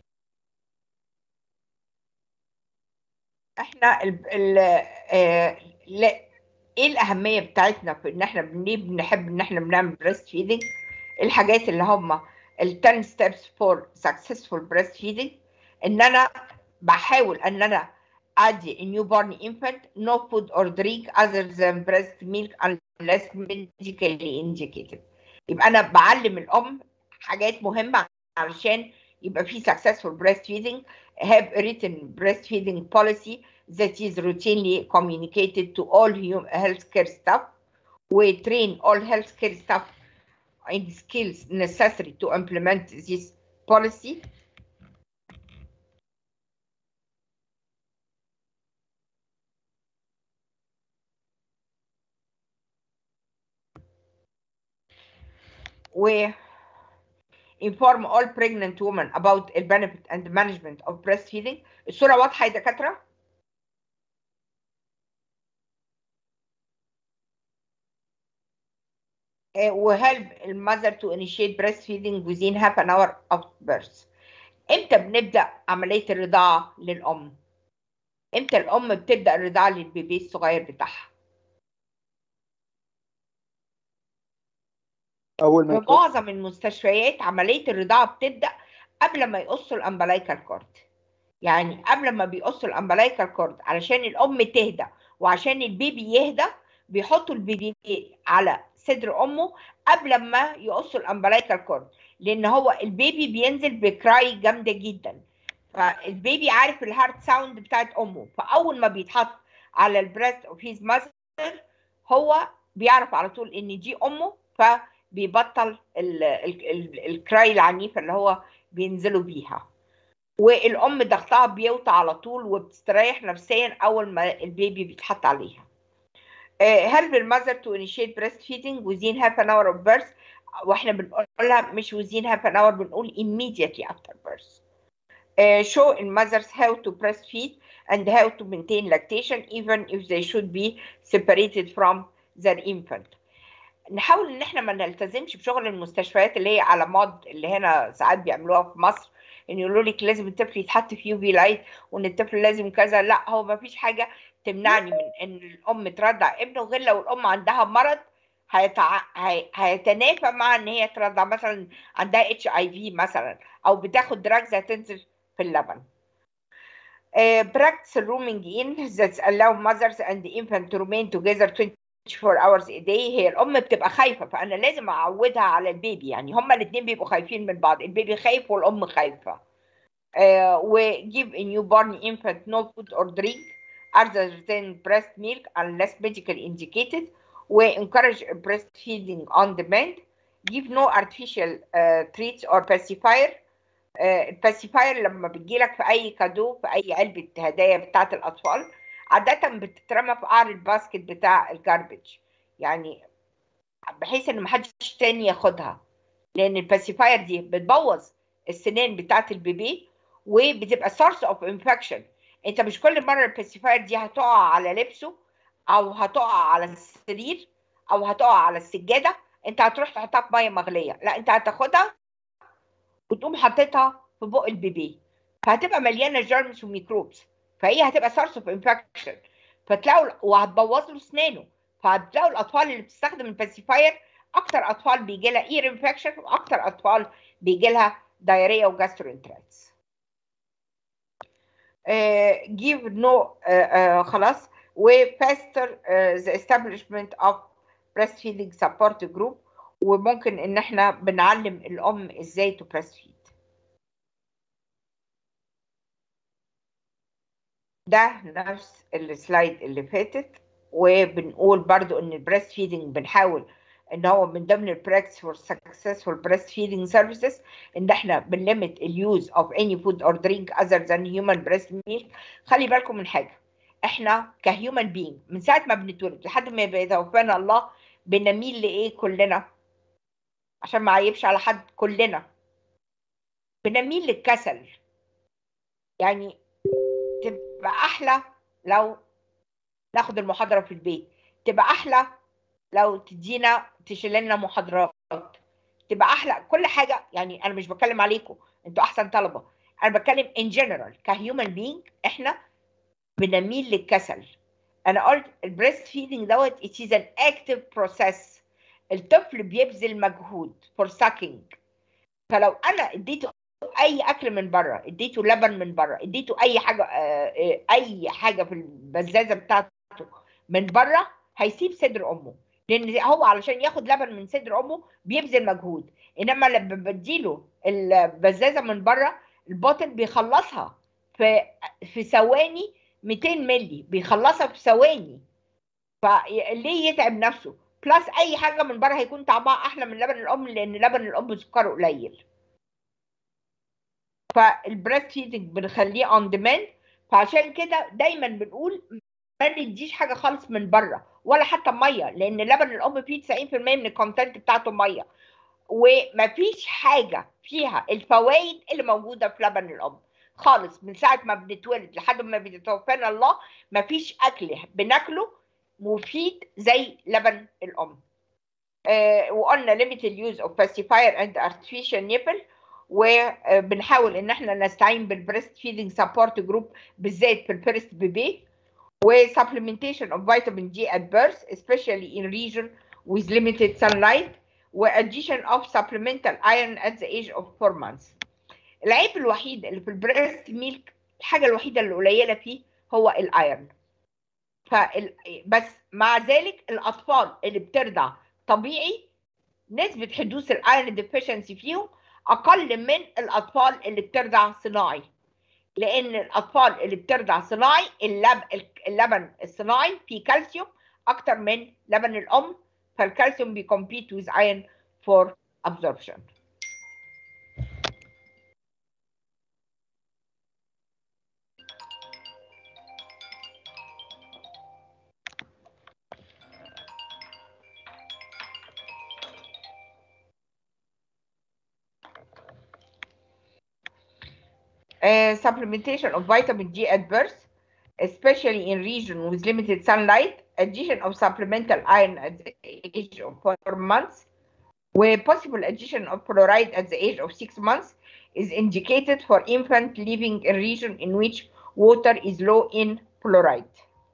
احنا ال ال آه لا ايه الاهميه بتاعتنا في ان احنا ليه بنحب ان احنا بنعمل بريست فيدنج الحاجات اللي هم ال 10 steps for successful breastfeeding ان انا بحاول ان انا ادي newborn infant no food or drink other than breast milk unless medically indicated يبقى انا بعلم الام حاجات مهمه علشان يبقى في successful breastfeeding have a written breastfeeding policy that is routinely communicated to all healthcare staff we train all healthcare staff in skills necessary to implement this policy we inform all pregnant women about the benefit and management of breastfeeding الصورة واضحة يا دكاترة؟ will help the mother to initiate breastfeeding within half an hour of birth. امتى بنبدأ عملية الرضاعة للأم؟ امتى الأم بتبدأ الرضاعة للبيبي الصغير بتاعها؟ اول ما في معظم المستشفيات عملية الرضاعة بتبدأ قبل ما يقصوا الأمبلايكال كورد يعني قبل ما بيقصوا الأمبلايكال كورد علشان الأم تهدى وعشان البيبي يهدى بيحطوا البيبي على صدر أمه قبل ما يقصوا الأمبلايكال كورد لأن هو البيبي بينزل بكراي جامدة جدا فالبيبي عارف الهارت ساوند بتاعت أمه فأول ما بيتحط على البريست اوف هيز ماذر هو بيعرف على طول إن دي أمه ف بيبطل ال ال ال الكراي العنيفة اللي هو بينزلوا بيها والأم ضغطها بيوطى على طول وبتستريح نفسيا أول ما البيبي بيتحط عليها. Uh, help the mother to initiate breastfeeding within half an hour of birth واحنا بنقولها مش within half an hour بنقول immediately after birth. Uh, show in mothers how to breastfeed and how to maintain lactation even if they should be separated from their infant. نحاول ان احنا ما نلتزمش بشغل المستشفيات اللي هي على مود اللي هنا ساعات بيعملوها في مصر ان يقولوا لك لازم الطفل يتحط في يو في لايت وان الطفل لازم كذا لا هو ما فيش حاجه تمنعني من ان الام ترضع ابنه غير لو الام عندها مرض هيتع... هي... هيتنافى مع ان هي ترضع مثلا عندها اتش اي في مثلا او بتاخد دراجز هتنزل في اللبن Uh, practice rooming in that allow mothers and the infant to remain together 24 hours a day هي الام بتبقى خايفه فانا لازم اعودها على البيبي يعني هما الاثنين بيبقوا خايفين من بعض البيبي خايف والام خايفه uh, و give a newborn infant no food or drink other than breast milk unless medically indicated و encourage breastfeeding on demand give no artificial uh, treats or pacifier uh, الباسيفاير لما بتجيلك في اي كادو في اي علبه هدايا بتاعت الاطفال عادة بتترمى في قعر الباسكت بتاع الجاربج يعني بحيث ان محدش تاني ياخدها لان الباسيفاير دي بتبوظ السنان بتاعت البيبي وبتبقى سورس اوف انفكشن انت مش كل مره الباسيفاير دي هتقع على لبسه او هتقع على السرير او هتقع على السجاده انت هتروح تحطها في ميه مغليه لا انت هتاخدها وتقوم حاططها في بق البيبي فهتبقى مليانه جيرمز وميكروبس فهي هتبقى سورس اوف انفكشن فتلاقوا وهتبوظ له اسنانه فهتلاقوا الاطفال اللي بتستخدم الباسيفاير اكتر اطفال بيجي لها اير انفكشن واكتر اطفال بيجي لها دايريا وجاسترونترايتس uh, give no uh, uh, خلاص و faster uh, the establishment of breastfeeding support group وممكن ان احنا بنعلم الام ازاي تو breastfeed ده نفس السلايد اللي فاتت وبنقول برضو ان البريست فيدنج بنحاول ان هو من ضمن البراكتس فور سكسسفول بريست فيدنج سيرفيسز ان احنا بنليمت اليوز اوف اني فود اور درينك اذر ذان هيومن بريست ميلك خلي بالكم من حاجه احنا كهيومن بينج من ساعه ما بنتولد لحد ما بيتوفانا الله بنميل لايه كلنا عشان ما اعيبش على حد كلنا بنميل للكسل يعني تبقى احلى لو ناخد المحاضره في البيت تبقى احلى لو تدينا تشيل لنا محاضرات تبقى احلى كل حاجه يعني انا مش بتكلم عليكم انتوا احسن طلبه انا بتكلم ان جنرال كهيومن بينج احنا بنميل للكسل انا قلت البريست فيدنج دوت it is an active process الطفل بيبذل مجهود for sucking فلو انا اديته اي اكل من بره اديته لبن من بره اديته اي حاجه آه، آه، اي حاجه في البزازه بتاعته من بره هيسيب صدر امه لان هو علشان ياخد لبن من صدر امه بيبذل مجهود انما لما بديله البزازه من بره الباطن بيخلصها في في ثواني 200 مللي بيخلصها في ثواني فليه يتعب نفسه بلس اي حاجه من بره هيكون طعمها احلى من لبن الام لان لبن الام سكره قليل فالبريست فيدنج بنخليه اون ديماند فعشان كده دايما بنقول ما نديش حاجه خالص من بره ولا حتى ميه لان لبن الام فيه 90% من الكونتنت بتاعته ميه ومفيش حاجه فيها الفوائد اللي موجوده في لبن الام خالص من ساعه ما بنتولد لحد ما بيتوفانا الله مفيش اكل بناكله مفيد زي لبن الام آه وقلنا limited use of pacifier and artificial nipple وبنحاول ان احنا نستعين بالبريست فيدنج سبورت جروب بالذات في الفيرست بيبي وسبلمنتيشن اوف فيتامين دي at birth especially in region with limited sunlight وaddition of supplemental iron at the age of 4 months العيب الوحيد اللي في البريست ميلك الحاجه الوحيده اللي قليله فيه هو الايرن فال... بس مع ذلك الاطفال اللي بترضع طبيعي نسبه حدوث الايرن ديفيشنسي فيهم اقل من الاطفال اللي بترضع صناعي لان الاطفال اللي بترضع صناعي اللب... اللبن الصناعي فيه كالسيوم اكتر من لبن الام فالكالسيوم بيكمبيت with iron for absorption Uh, supplementation of vitamin D at birth, especially in region with limited sunlight, addition of supplemental iron at the age of four months, where possible addition of fluoride at the age of six months is indicated for infant living in region in which water is low in fluoride.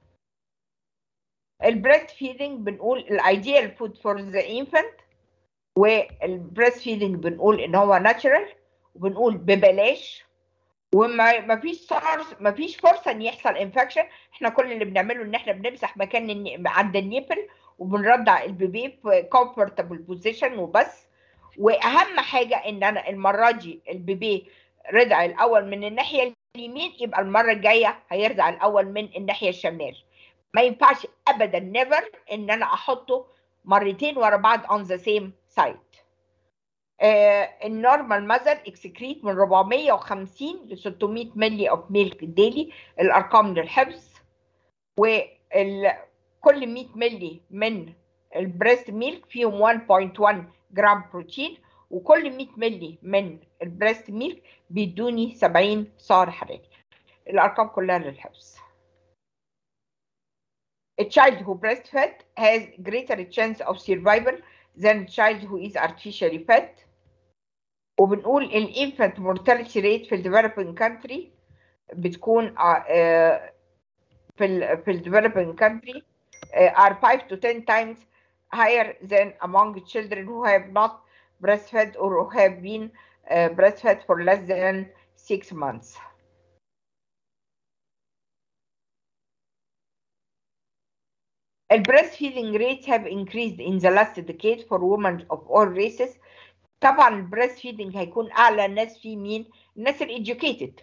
البريست فيدنج بنقول الايديال فود فور ذا انفانت والبريست فيدنج بنقول ان هو ناتشرال وبنقول ببلاش وما ما فيش سارس ما فيش فرصه ان يحصل انفكشن احنا كل اللي بنعمله ان احنا بنمسح مكان الني... عند النيبل وبنرضع البيبي في كومفورتبل بوزيشن وبس واهم حاجه ان انا المره دي البيبي رضع الاول من الناحيه اليمين يبقى المره الجايه هيرضع الاول من الناحيه الشمال ما ينفعش ابدا نيفر ان انا احطه مرتين ورا بعض on the same side النورمال ماذر اكسكريت من 450 ل 600 ملي اوف ميلك ديلي الارقام للحفظ وكل 100 ملي من البريست ميلك فيهم 1.1 جرام بروتين وكل 100 ملي من البريست ميلك بيدوني 70 سعر حراري الارقام كلها للحفظ A child who breastfed has greater chance of survival than a child who is artificially fed وبنقول الانفant mortality rate في الديفلوبينج كانتري بتكون في ال في الديفلوبينج كانتري are 5 to 10 times higher than among children who have not breastfed or who have been uh, breastfed for less than 6 months. The breastfeeding rates have increased in the last decade for women of all races طبعا البريست فيدنج هيكون اعلى ناس فيه مين الناس الايديوكيتد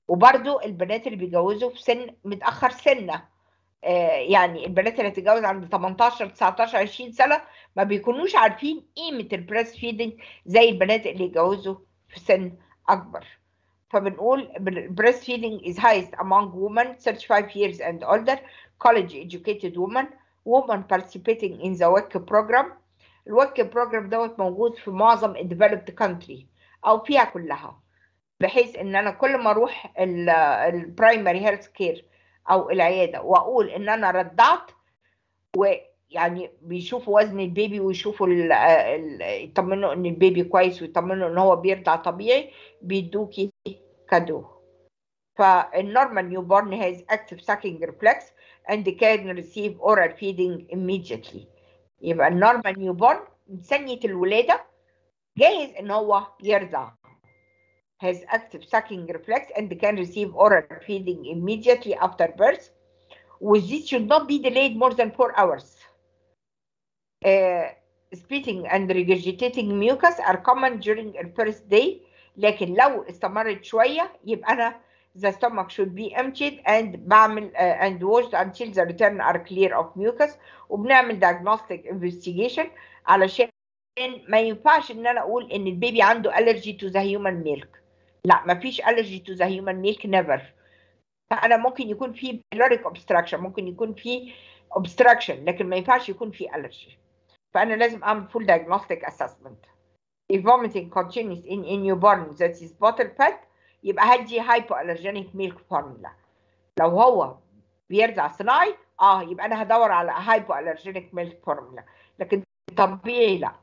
وبرده البنات اللي بيتجوزوا في سن متاخر سنه آه، يعني البنات اللي هتتجوز عند 18 19 20 سنه ما بيكونوش عارفين قيمه البريست فيدنج زي البنات اللي يتجوزوا في سن اكبر فبنقول breast feeding is highest among women 35 years and older college educated women women participating in the WIC program الوك بروجرام دوت موجود في معظم الديفلوبد كونتري او فيها كلها بحيث ان انا كل ما اروح البرايمري هيلث كير او العياده واقول ان انا رضعت ويعني بيشوفوا وزن البيبي ويشوفوا ال- ال- يطمنوا ان البيبي كويس ويطمنوا ان هو بيرضع طبيعي بيدوكي كادو فالنورمال نيو بورن has active sucking reflex and can receive oral feeding immediately يبقى النورمال نيو بورن من ثانية الولادة جاهز ان هو يرضع has active sucking reflex and can receive oral feeding immediately after birth with this should not be delayed more than four hours uh, spitting and regurgitating mucus are common during the first day لكن لو استمرت شوية يبقى أنا the stomach should be emptied and بعمل uh, and washed until the return are clear of mucus وبنعمل diagnostic investigation علشان ما ينفعش ان انا اقول ان البيبي عنده allergy to the human milk لا ما فيش allergy to the human milk never فانا ممكن يكون في pyloric obstruction ممكن يكون في obstruction لكن ما ينفعش يكون في allergy فانا لازم اعمل full diagnostic assessment if vomiting continues in a newborn that is bottle fed يبقى هدي hypoallergenic milk formula لو هو بيرضع صناعي اه يبقى انا هدور على hypoallergenic milk formula لكن طبيعي لا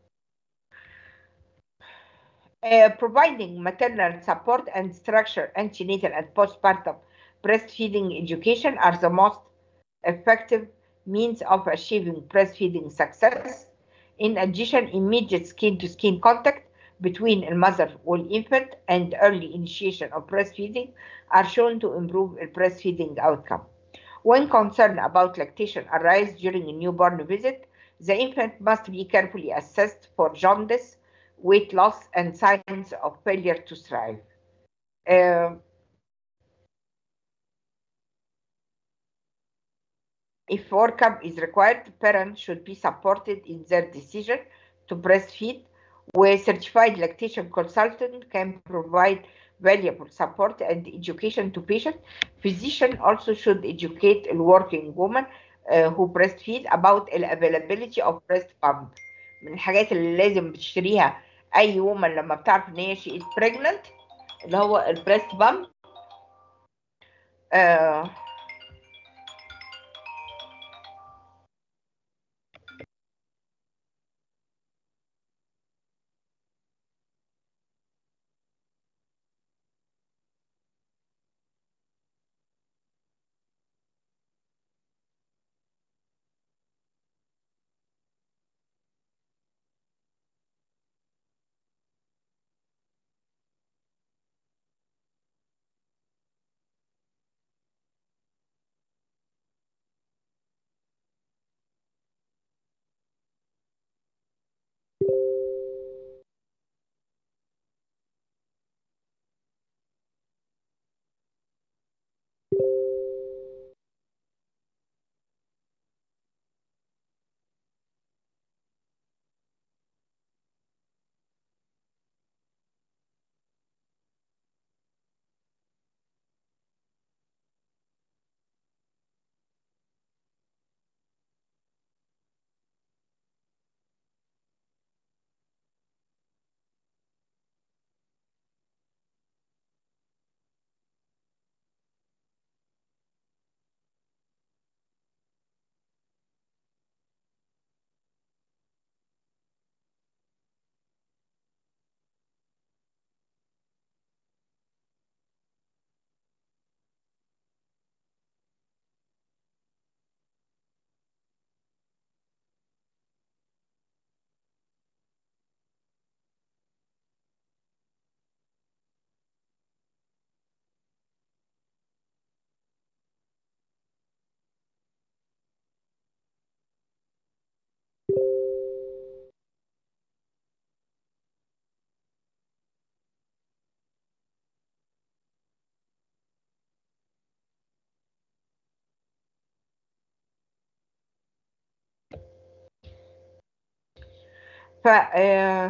Uh, providing maternal support and structure antenatal and postpartum breastfeeding education are the most effective means of achieving breastfeeding success. In addition, immediate skin-to-skin contact between a mother and infant and early initiation of breastfeeding are shown to improve a breastfeeding outcome. When concern about lactation arise during a newborn visit, the infant must be carefully assessed for jaundice, weight loss, and signs of failure to thrive. Uh, if workup is required, parents should be supported in their decision to breastfeed, where certified lactation consultant can provide valuable support and education to patient. Physician also should educate a working woman uh, who breastfeed about the availability of breast pump. من الحاجات اللي لازم بتشتريها اي وومن لما بتعرف ان هي شي pregnant اللي هو البريست بامب آه ف آه،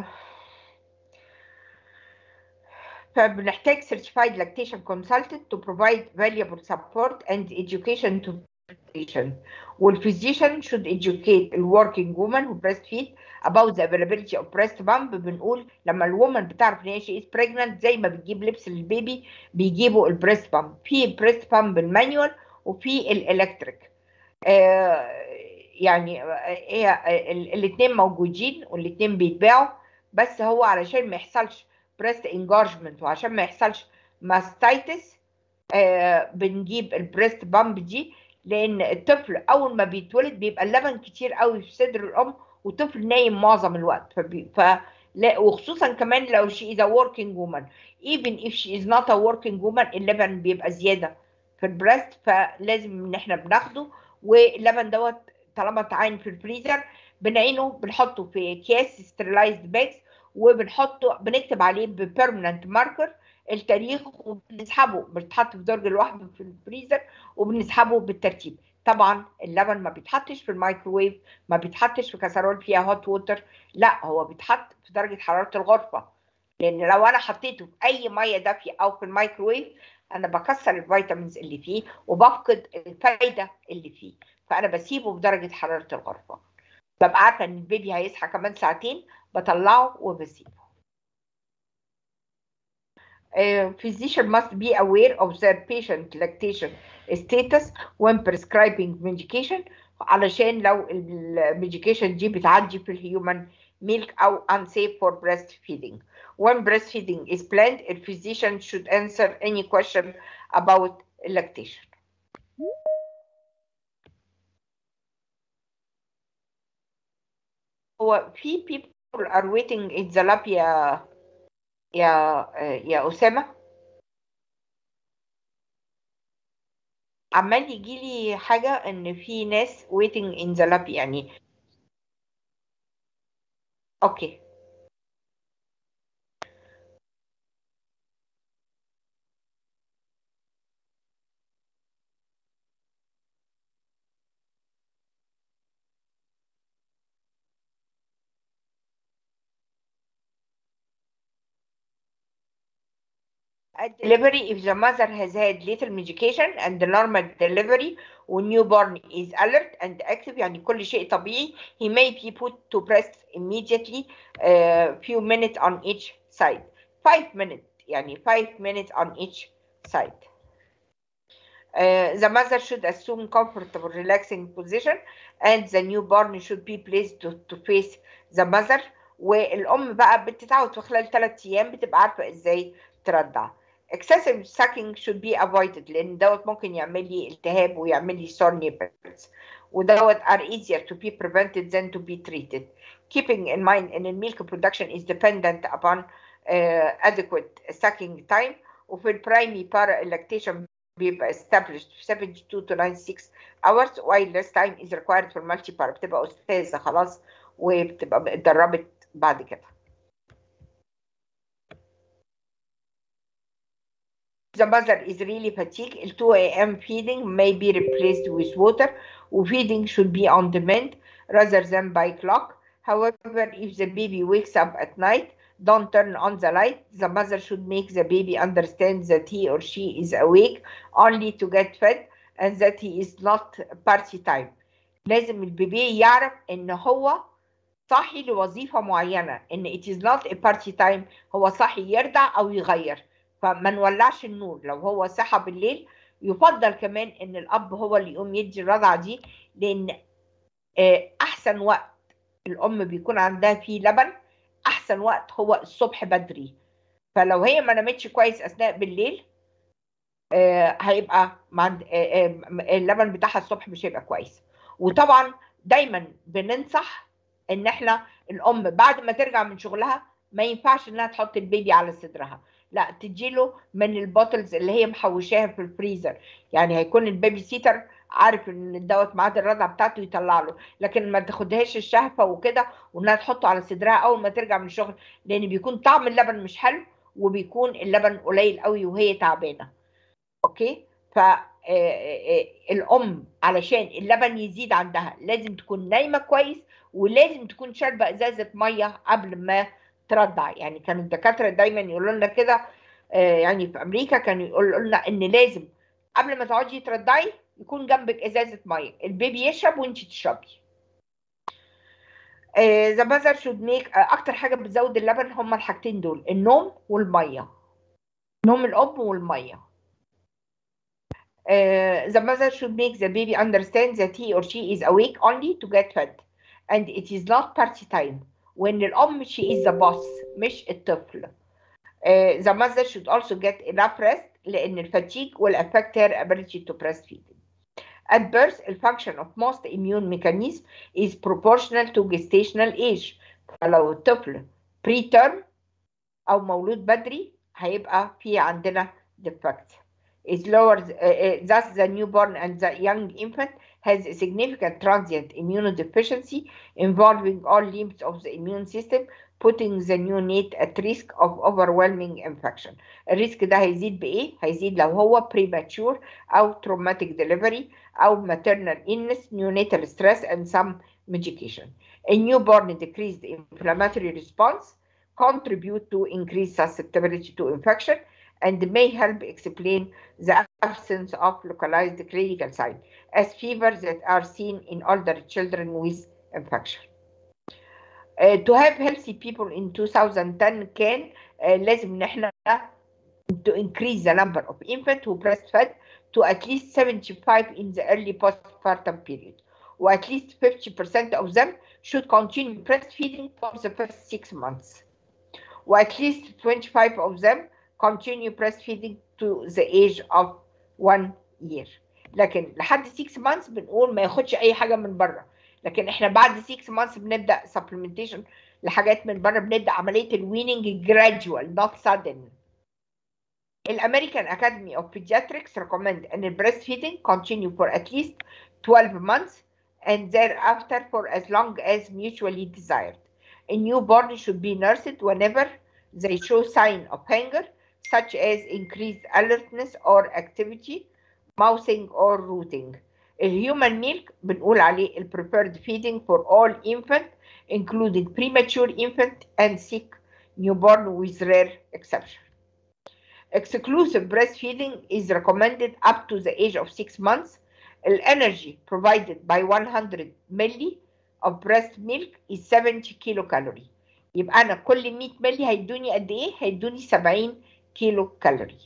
فبنحتاج certified lactation consultant to provide valuable support and education to patient. والphysician should educate the working woman who breastfeed about the availability of breast pump بنقول لما الومن بتعرف ان هي she is pregnant زي ما بتجيب لبس للبيبي بيجيبوا البريست بامب في البريست بامب المانيوال وفي الالكتريك آه يعني هي الاثنين موجودين والاثنين بيتباعوا بس هو علشان ما يحصلش بريست انجارجمنت وعشان ما يحصلش ماستايتس آه بنجيب البريست بامب دي لان الطفل اول ما بيتولد بيبقى اللبن كتير قوي في صدر الام والطفل نايم معظم الوقت فبي... ف لا وخصوصا كمان لو she is a working woman even if she is not a working woman اللبن بيبقى زياده في البريست فلازم ان احنا بناخده واللبن دوت طالما اتعين في الفريزر بنعينه بنحطه في اكياس ستيرلايزد باكس وبنحطه بنكتب عليه ببيرمننت ماركر التاريخ وبنسحبه بيتحط في درج لوحده في الفريزر وبنسحبه بالترتيب طبعا اللبن ما بيتحطش في الميكروويف ما بيتحطش في كسرول فيها هوت ووتر لا هو بيتحط في درجه حراره الغرفه لان لو انا حطيته في اي ميه دافيه او في الميكروويف انا بكسر الفيتامينز اللي فيه وبفقد الفايده اللي فيه فانا بسيبه في درجه حراره الغرفه ببقى عارفه ان البيبي هيصحى كمان ساعتين بطلعه وبسيبه Uh, physician must be aware of their patient lactation status when prescribing medication علشان لو الميديكيشن دي بتعدي في الهيومن milk أو unsafe for breastfeeding. When breastfeeding is planned, a physician should answer any question about lactation. هو في people are waiting in the lab يا يا يا أسامة عمال يجي لي حاجة إن في ناس waiting in the lab يعني أوكي At delivery if the mother has had little medication and the normal delivery when newborn is alert and active يعني كل شيء طبيعي he may be put to breast immediately uh, few minutes on each side five minutes يعني five minutes on each side uh, the mother should assume comfortable relaxing position and the newborn should be placed to, to face the mother والام بقى بتتعود في خلال ثلاث ايام بتبقى عارفه ازاي ترضع excessive sucking should be avoided لان دوت ممكن يعمل لي التهاب ويعمل لي sore nipples ودوت are easier to be prevented than to be treated keeping in mind ان الميلك production is dependent upon uh, adequate sucking time وفي البرايمي para lactation بيبقى established في 72 to 96 hours while less time is required for multi para بتبقى استاذه خلاص وبتبقى اتدربت بعد كده the mother is really fatigued, ال 2 a.m. feeding may be replaced with water feeding should be on demand rather than by clock. However, if the baby wakes up at night, don't turn on the light. The mother should make the baby understand that he or she is awake only to get fed and that he is not party time. لازم البيبي يعرف ان هو صاحي لوظيفة معينة ان it is not a party time هو صاحي يرضع او يغير فما نولعش النور لو هو صحى بالليل يفضل كمان ان الاب هو اللي يقوم يدي الرضعه دي لان احسن وقت الام بيكون عندها فيه لبن احسن وقت هو الصبح بدري فلو هي ما نامتش كويس اثناء بالليل هيبقى اللبن بتاعها الصبح مش هيبقى كويس وطبعا دايما بننصح ان احنا الام بعد ما ترجع من شغلها ما ينفعش انها تحط البيبي على صدرها لا تديله من البوتلز اللي هي محوشاها في الفريزر يعني هيكون البيبي سيتر عارف ان دوت ميعاد الرضعه بتاعته يطلع له لكن ما تاخدهاش الشهفه وكده وانها تحطه على صدرها اول ما ترجع من الشغل لان بيكون طعم اللبن مش حلو وبيكون اللبن قليل قوي وهي تعبانه اوكي ف آه، آه، الام علشان اللبن يزيد عندها لازم تكون نايمه كويس ولازم تكون شاربه ازازه ميه قبل ما ترضع يعني كانوا الدكاتره دايما يقولوا لنا كده آه، يعني في امريكا كانوا يقولوا لنا ان لازم قبل ما تقعدي ترضعي يكون جنبك ازازه ميه البيبي يشرب وانت تشربي ذا ماذر شود ميك اكتر حاجه بتزود اللبن هما الحاجتين دول النوم والميه نوم الام والميه Uh, the mother should make the baby understand that he or she is awake only to get fed and it is not party time when الأم she is the boss مش الطفل uh, the mother should also get enough rest لأن الفatigue will affect her ability to breastfeed at birth the function of most immune mechanism is proportional to gestational age فلو الطفل preterm أو مولود بدري هيبقى في عندنا defect is lower, uh, uh, thus the newborn and the young infant has a significant transient immunodeficiency involving all limbs of the immune system, putting the neonate at risk of overwhelming infection. الريسك ده هيزيد بإيه؟ هيزيد لو هو premature أو traumatic delivery أو maternal illness, neonatal stress and some medication. A newborn decreased inflammatory response contribute to increased susceptibility to infection and may help explain the absence of localized clinical signs as fevers that are seen in older children with infection. Uh, to have healthy people in 2010 كان uh, لازم ان احنا to increase the number of infants who breastfed to at least 75 in the early postpartum period. Or at least 50% of them should continue breastfeeding for the first six months. Or at least 25 of them continue breastfeeding to the age of one year لكن لحد 6 months بنقول ما ياخدش اي حاجه من بره لكن احنا بعد 6 months بنبدا supplementation لحاجات من بره بنبدا عمليه الويننج gradual not sudden الامريكان اكاديمي اوف بيدياتريكس recommend ان breastfeeding continue for at least 12 months and thereafter for as long as mutually desired. A newborn should be nursed whenever they show sign of hunger such as increased alertness or activity, mouthing or rooting. A human milk بنقول عليه ال preferred feeding for all infant including premature infant and sick newborn with rare exception. Exclusive breastfeeding is recommended up to the age of 6 months. The energy provided by 100 milli of breast milk is 70 kilocalorie. يبقى أنا كل 100 ملي هيدوني قد إيه؟ هيدوني 70 كيلو كالوري.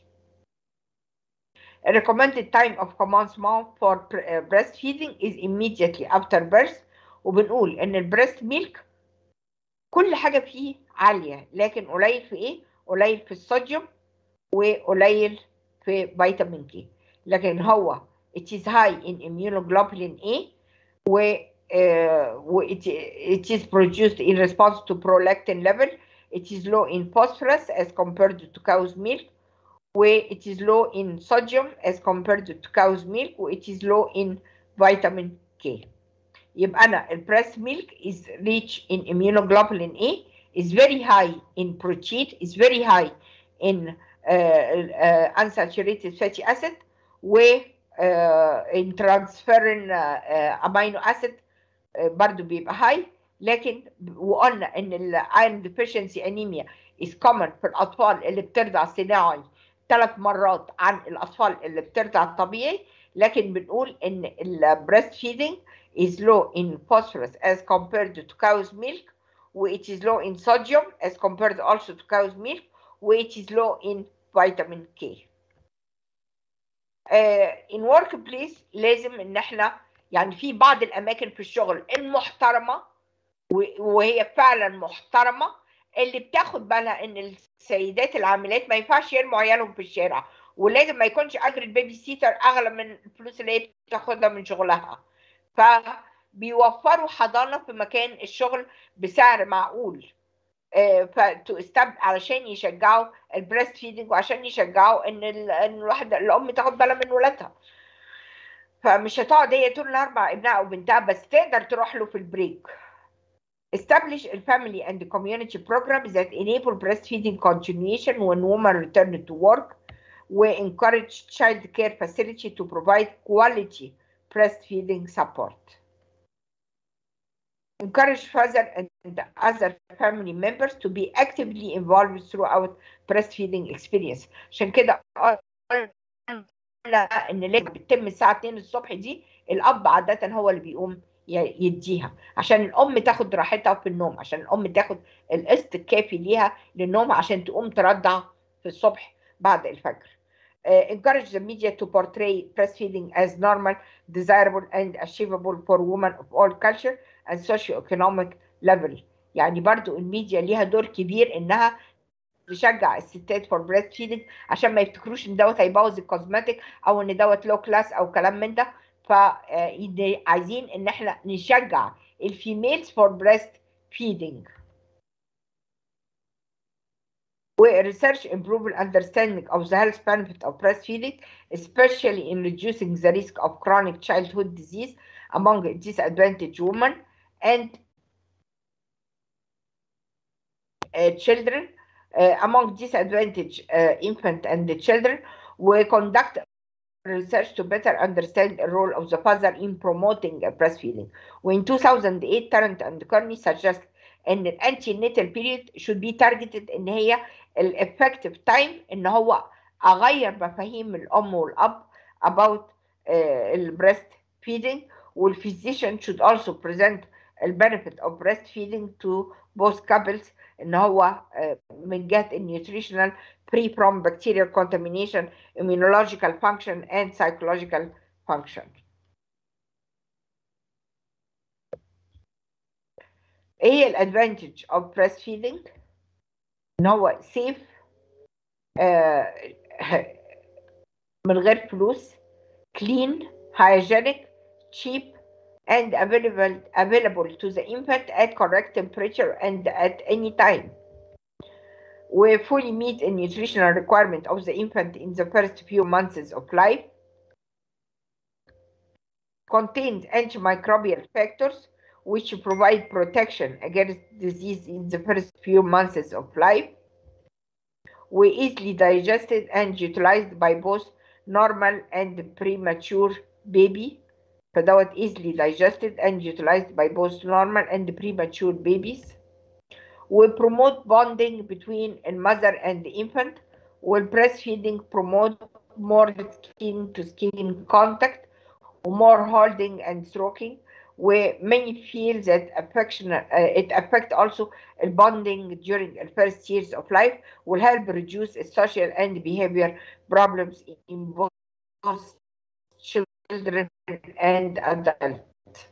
The recommended time of commencement for breastfeeding is immediately after birth وبنقول إن البريست ميلك كل حاجة فيه عالية لكن قليل في إيه؟ قليل في الصوديوم وقليل في فيتامين كي لكن هو it is high in immunoglobulin A و uh, it, it is produced in response to prolactin level it is low in phosphorus as compared to cow's milk where it is low in sodium as compared to cow's milk it is low in vitamin K يبقى أنا breast milk is rich in immunoglobulin A is very high in protein is very high in uh, uh, unsaturated fatty acid و uh, in transferrin uh, amino acid uh, برضو بيبقى high لكن وقلنا ان الايرون ديفيشنسي انيميا is common في الاطفال اللي بترضع صناعي ثلاث مرات عن الاطفال اللي بترضع طبيعي لكن بنقول ان البريست فيدنج is low in phosphorus as compared to cow's milk which is low in sodium as compared also to cow's milk which is low in vitamin K. Uh, in workplace لازم ان احنا يعني في بعض الاماكن في الشغل المحترمه وهي فعلا محترمه اللي بتاخد بالها ان السيدات العاملات ما ينفعش يرموا عيالهم في الشارع ولازم ما يكونش اجر البيبي سيتر اغلى من الفلوس اللي هي بتاخدها من شغلها فبيوفروا حضانه في مكان الشغل بسعر معقول فتستبد علشان يشجعوا البريست فيدنج وعشان يشجعوا ان ان الواحده الام تاخد بالها من ولادها فمش هتقعد هي طول النهار مع ابنها او بنتها بس تقدر تروح له في البريك Establish a family and community programs that enable breastfeeding continuation when women return to work و encourage child care facility to provide quality breastfeeding support. Encourage father and other family members to be actively involved throughout breastfeeding experience. عشان كده قلنا ان لازم بتتم الساعه 2 الصبح دي الاب عاده هو اللي بيقوم ي- يديها عشان الام تاخد راحتها في النوم عشان الام تاخد القسط الكافي ليها للنوم عشان تقوم ترضع في الصبح بعد الفجر. Uh, encourage the media to portray breastfeeding as normal, desirable, and achievable for women of all culture and socioeconomic level. يعني برضو الميديا ليها دور كبير انها تشجع الستات فور بريست فيدنج عشان ما يفتكروش ان دوت هيبوظ الكوزماتيك او ان دوت لو كلاس او كلام من ده فعايزين ان احنا نشجع الفيميلز فور بريست فيدنج research improve understanding of the health benefit of breastfeeding, especially in reducing the risk of chronic childhood disease among disadvantaged women and uh, children, uh, among disadvantaged uh, infant and the children. We conduct research to better understand the role of the father in promoting uh, breastfeeding. In 2008, Tarrant and Kearney suggest ان الانتي period should be targeted ان هي الeffective time ان هو اغير مفاهيم الام والاب about uh, البريست feeding والphysician should also present the benefit of breastfeeding to both couples ان هو uh, من جهه النيوتريشنال free from bacterial contamination immunological function and psychological function ايه هي الادفانتج اوف breastfeeding ان هو سيف من غير فلوس clean hygienic cheap and available available to the infant at correct temperature and at any time we fully meet the nutritional requirement of the infant in the first few months of life contains antimicrobial factors which provide protection against disease in the first few months of life. We easily digested and utilized by both normal and premature baby. فدوت easily digested and utilized by both normal and premature babies. We promote bonding between a mother and the infant. While breastfeeding promote more skin to skin contact, more holding and stroking where many feel that affection uh, it affect also bonding during the first years of life will help reduce social and behavior problems in both children and adults.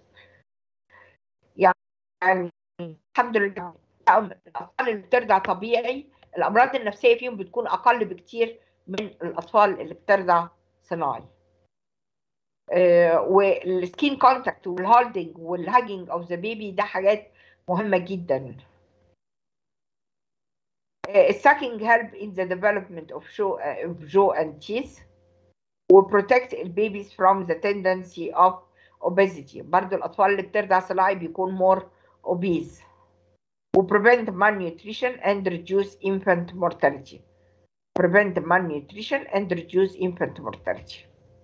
يعني الحمد لله الأطفال اللي بترضع طبيعي الأمراض النفسية فيهم بتكون أقل بكتير من الأطفال اللي بترضع صناعي. والسكين كونتاكت والهولدنج والهاجنج اوف ذا بيبي ده حاجات مهمه جدا الساكينج help in the development of jaw, uh, of jaw and teeth وprotect البيبيز from the tendency of obesity برضو الأطفال اللي بترضع صناعي بيكون more obese وprevent malnutrition and reduce infant mortality prevent malnutrition and reduce infant mortality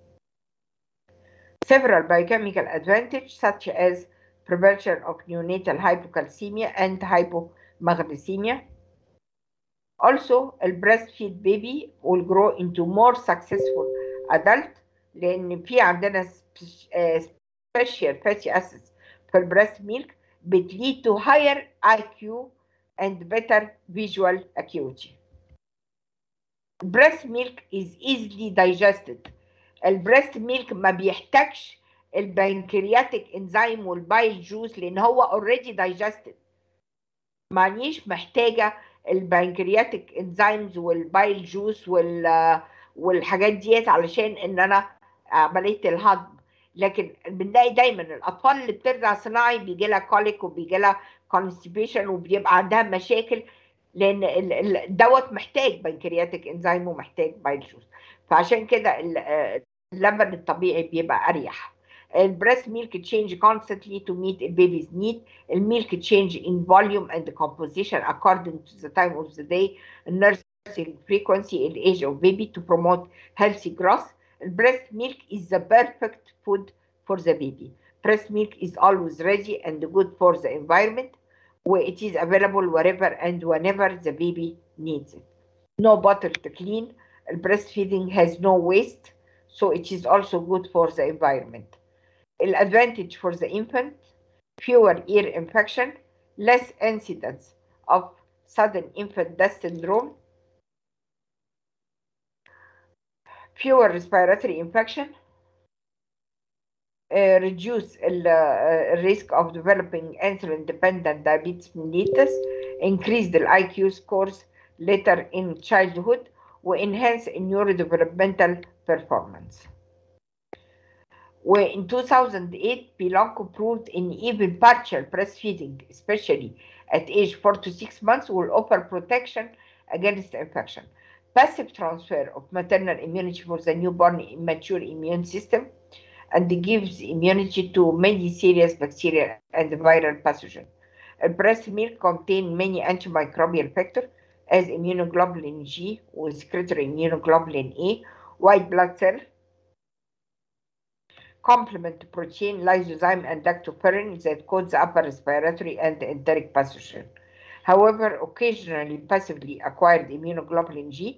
several biochemical advantages such as prevention of neonatal hypocalcemia and hypomagnesemia. Also, a breastfeed baby will grow into more successful adult لأن في عندنا special fatty acids في البريست ميلك بتlead to higher IQ and better visual acuity. Breast milk is easily digested البريست ميلك ما بيحتاجش البنكرياتيك انزيم والبايل جوز لان هو اوريدي دايجستد معنيش محتاجه البنكرياتيك انزيمز والبايل جوز وال والحاجات ديت علشان ان انا عمليه الهضم لكن بنلاقي دايما الاطفال اللي بترضع صناعي بيجي لها كوليك وبيجي لها كونستيبيشن وبيبقى عندها مشاكل لان دوت محتاج بنكرياتيك انزيم ومحتاج بايل جوز فعشان كده اللبن الطبيعي بيبقى اريح البريست ميلك تشينج constantly to meet a baby's need الميلك تشينج in volume and composition according to the time of the day النيرس birthing frequency in age of baby to promote healthy growth. Breast milk is the perfect food for the baby. Breast milk is always ready and good for the environment where it is available wherever and whenever the baby needs it. No bottle to clean. Breastfeeding has no waste, so it is also good for the environment. The advantage for the infant, fewer ear infection, less incidence of sudden infant death syndrome, fewer respiratory infection, uh, reduce the uh, risk of developing insulin-dependent diabetes mellitus, increase the IQ scores later in childhood, or enhance neurodevelopmental performance. Where in 2008, Pilanco proved in even partial breastfeeding, especially at age 4 to 6 months, will offer protection against infection. Passive transfer of maternal immunity for the newborn immature immune system and gives immunity to many serious bacterial and viral pathogens. A breast milk contains many antimicrobial factors as immunoglobulin G with secretory immunoglobulin A, white blood cell, complement protein, lysozyme, and lactoferrin that cause upper respiratory and enteric pathogen. However, occasionally passively acquired immunoglobulin G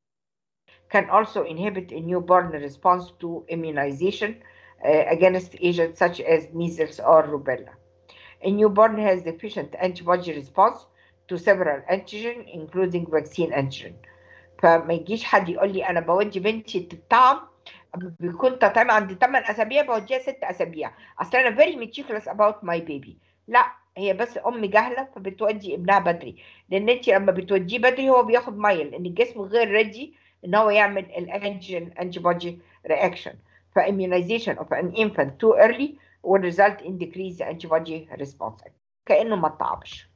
can also inhibit a newborn response to immunization uh, against agents such as measles or rubella. A newborn has deficient antibody response to several antigen including vaccine antigen. فما يجيش حد يقول لي انا بودي بنتي تطعم بيكون تطعيم عند 8 اسابيع بوديها 6 اسابيع اصل انا very meticulous about my baby لا هي بس ام جاهله فبتودي ابنها بدري لان انت لما بتوديه بدري هو بياخد ميه لان الجسم غير ريدي ان هو يعمل الانجين antibody reaction فimmunization of an infant too early will result in decreased antibody response كانه ما اتطعمش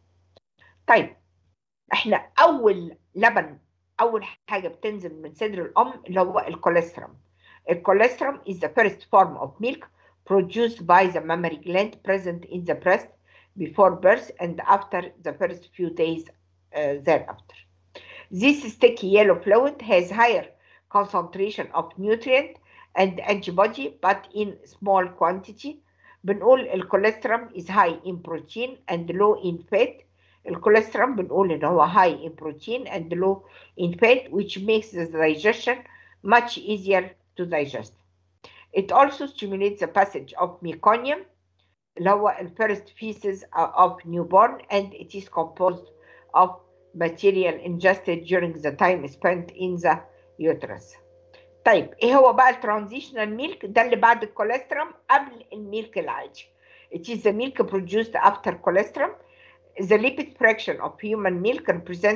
طيب احنا اول لبن اول حاجه بتنزل من صدر الام اللي هو الكوليسترول الكوليسترول is the first form of milk produced by the mammary gland present in the breast before birth and after the first few days uh, thereafter. This sticky yellow fluid has higher concentration of nutrient and antibody but in small quantity. بنقول الكوليسترول is high in protein and low in fat. الكوليسترول بنقول ان هو high in protein and low in fat which makes the digestion much easier to digest. It also stimulates the passage of meconium اللي هو the first feces of newborn and it is composed of material ingested during the time spent in the uterus. طيب ايه هو بقى الترانزيشنال ميلك ده اللي بعد الكوليسترول قبل الميلك العادي. It is the milk produced after cholesterol. The lipid fraction of human milk represent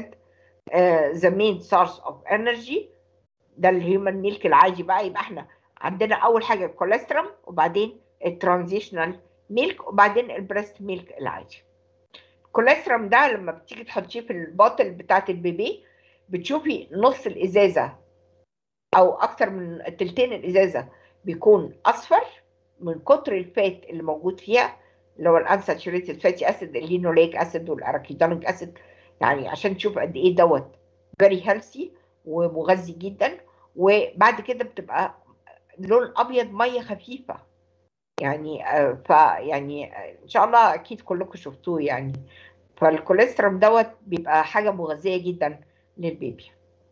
uh, the main source of energy. ده الهيومن ميلك العادي بقى يبقى احنا عندنا اول حاجه الكوليسترول وبعدين الترانزيشنال ميلك وبعدين البريست ميلك العادي. الكوليسترول ده لما بتيجي تحطيه في الباطل بتاعت البيبي بتشوفي نص الازازه او اكتر من تلتين الازازه بيكون اصفر من كتر الفات اللي موجود فيها اللي هو الانساتوريتد فاتي اسيد اللينوليك اسيد والاراكيدونيك اسيد يعني عشان تشوف قد ايه دوت فيري هيلثي ومغذي جدا وبعد كده بتبقى لون ابيض ميه خفيفه يعني ف يعني ان شاء الله اكيد كلكم شفتوه يعني فالكوليسترول دوت بيبقى حاجه مغذيه جدا للبيبي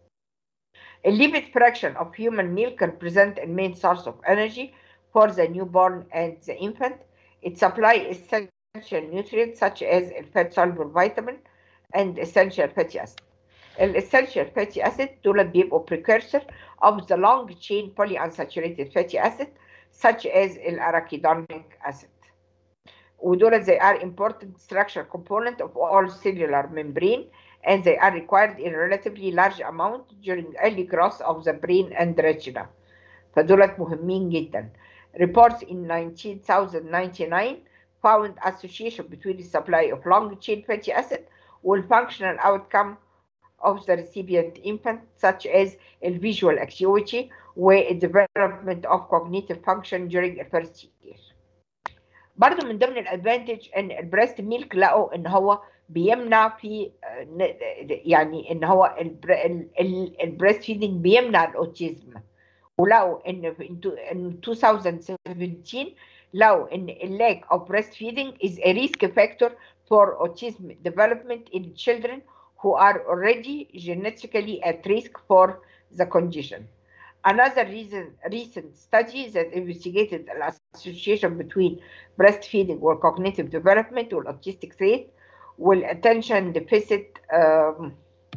الليبيد fraction of human milk represent a main source of energy for the newborn and the infant. It supplies essential nutrients such as fat soluble vitamin and essential fatty acid. الessential fatty acid دول بيبقوا precursor of the long chain polyunsaturated fatty acid such as الارachidonic acid. ودول they are important structural component of all cellular membrane and they are required in relatively large amount during early growth of the brain and retina. فدولت مهمين جدا. Reports in 1999 found association between the supply of long chain fatty acid with functional outcome of the recipient infant such as visual acuity with development of cognitive function during the first year. برضو من ضمن الادفانتج ان البريست ميلك لقوا ان هو بيمنع في يعني ان هو البريست فيدنج بيمنع الاوتيزم ولقوا ان في in 2017 لقوا ان اللاك of breastfeeding is a risk factor for autism development in children who are already genetically at risk for the condition. Another reason, recent study that investigated the association between breastfeeding or cognitive development or autistic trait والattention deficit um,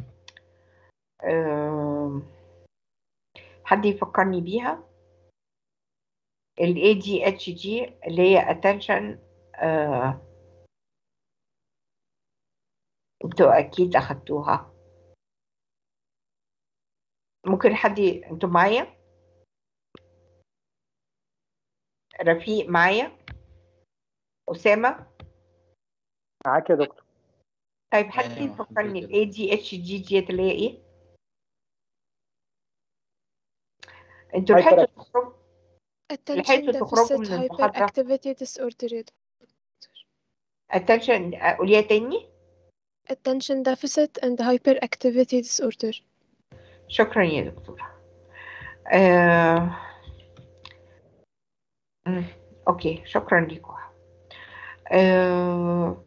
um, حد يفكرني بيها ال ADHD اللي هي attention uh, انتوا اكيد اخدتوها ممكن حد ي... انتوا معايا رفيق معايا اسامه معاك يا دكتور طيب حد أيوة، يفكرني الحمد ال ADHD ديت اللي هي ايه انتوا Hyperactive. لحقتوا تخرجوا attention لحقتوا تخرجوا deficit من المحاضرة hyperactivity disorder يا دكتور. attention قوليها تاني attention deficit and hyperactivity disorder شكرا يا دكتورة آه... مم، اوكي شكرا لكم آه...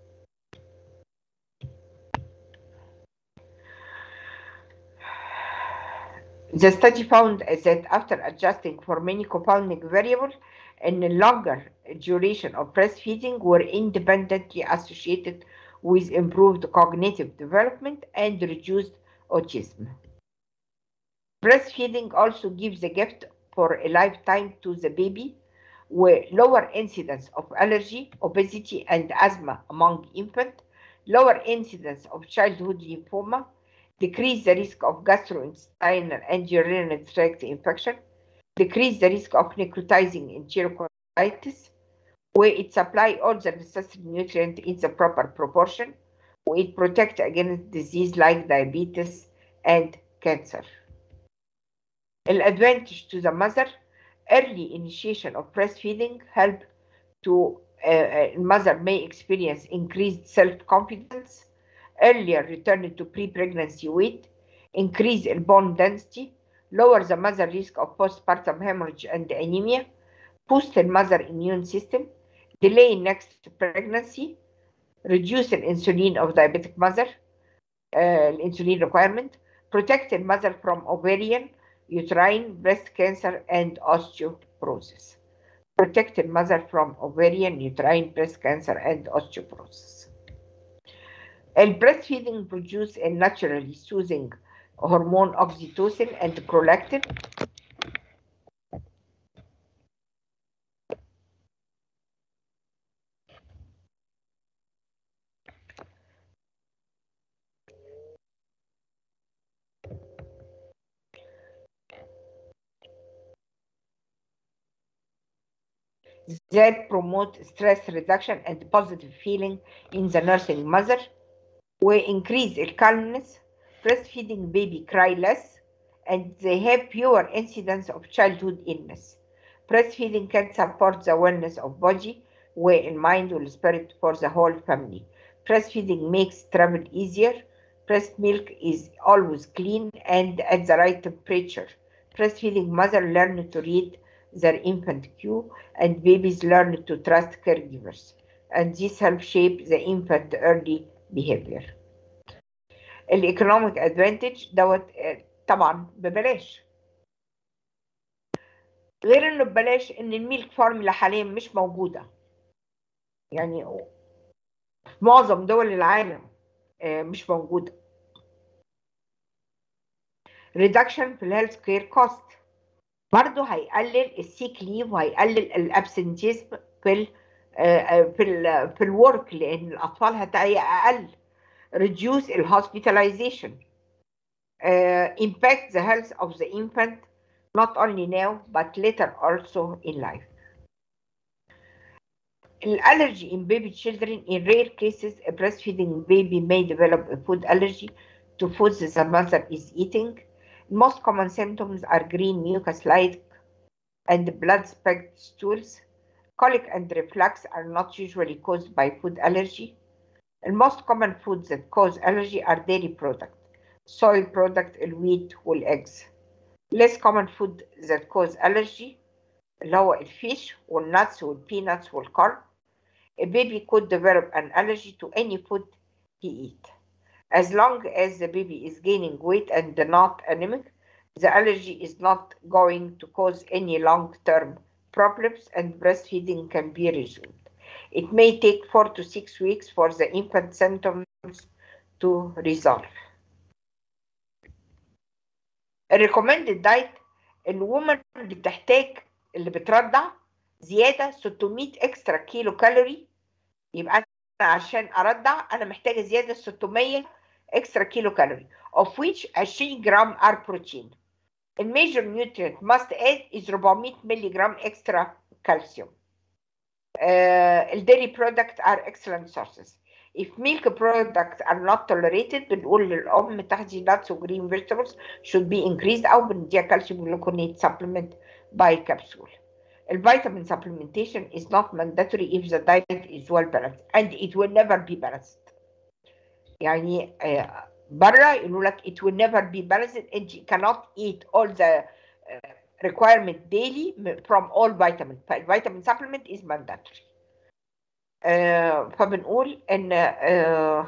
The study found that after adjusting for many confounding variables, and a longer duration of breastfeeding were independently associated with improved cognitive development and reduced autism. Breastfeeding also gives a gift for a lifetime to the baby, with lower incidence of allergy, obesity, and asthma among infants, lower incidence of childhood lymphoma, decrease the risk of gastrointestinal and urinary tract infection, decrease the risk of necrotizing enterocolitis, where it supply all the necessary nutrients in the proper proportion, where it protect against disease like diabetes and cancer. Advantage to the mother, early initiation of breastfeeding help to uh, uh, mother may experience increased self-confidence, earlier return to pre-pregnancy weight, increase in bone density, lower the mother risk of postpartum hemorrhage and anemia, boost the mother immune system, delay next pregnancy, reduce the insulin of diabetic mother, uh, insulin requirement, protect the mother from ovarian, uterine, breast cancer, and osteoporosis. Protect the mother from ovarian, uterine, breast cancer, and osteoporosis. And breastfeeding produce a naturally soothing hormone oxytocin and prolactin. that promote stress reduction and positive feeling in the nursing mother, will increase the calmness, breastfeeding baby cry less, and they have fewer incidents of childhood illness. Breastfeeding can support the wellness of body, where in mind or spirit for the whole family. Breastfeeding makes travel easier. Breast milk is always clean and at the right temperature. Breastfeeding mother learn to read their infant cue and babies learn to trust caregivers. And this helps shape the infant early behavior. الايكونوميك ادفانتج دوت آه، طبعا ببلاش غير انه ببلاش ان الميلك فورمولا حاليا مش موجوده يعني في معظم دول العالم آه، مش موجوده ريدكشن في الهيلث كير كوست برضه هيقلل السيك ليف وهيقلل الابسنتيزم في ال في ال في الورك لان الاطفال هتلاقي اقل reduce the hospitalization uh, impact the health of the infant not only now but later also in life allergy in baby children in rare cases a breastfeeding baby may develop a food allergy to foods the mother is eating most common symptoms are green mucus like and blood specked stools Colic and reflux are not usually caused by food allergy. The most common foods that cause allergy are dairy products, soy product, الwheat والeggs. Less common food that cause allergy اللي هو الفيش والnuts والpeanuts والcorn. A baby could develop an allergy to any food he eat. As long as the baby is gaining weight and not anemic, the allergy is not going to cause any long-term problems and breastfeeding can be resumed. It may take four to six weeks for the infant symptoms to resolve. recommended diet الومن اللي بتحتاج اللي بترضع زيادة 600 اكسترا كيلو كالوري يبقى أنا عشان أرضع أنا محتاجة زيادة 600 اكسترا كيلو كالوري of which 20 جرام are protein. The major nutrient must add is 400 مللي جرام extra calcium. Uh, dairy products are excellent sources. If milk products are not tolerated بنقول للأم تاخدي nuts و green vegetables should be increased أو بنديها calcium gluconate supplement by capsule. الفيتامين supplementation is not mandatory if the diet is well balanced and it will never be balanced. يعني uh, بره يقولوا لك it will never be balanced and you cannot eat all the uh, requirement daily from all vitamin فالفيتامين supplement is mandatory uh, فبنقول ان uh,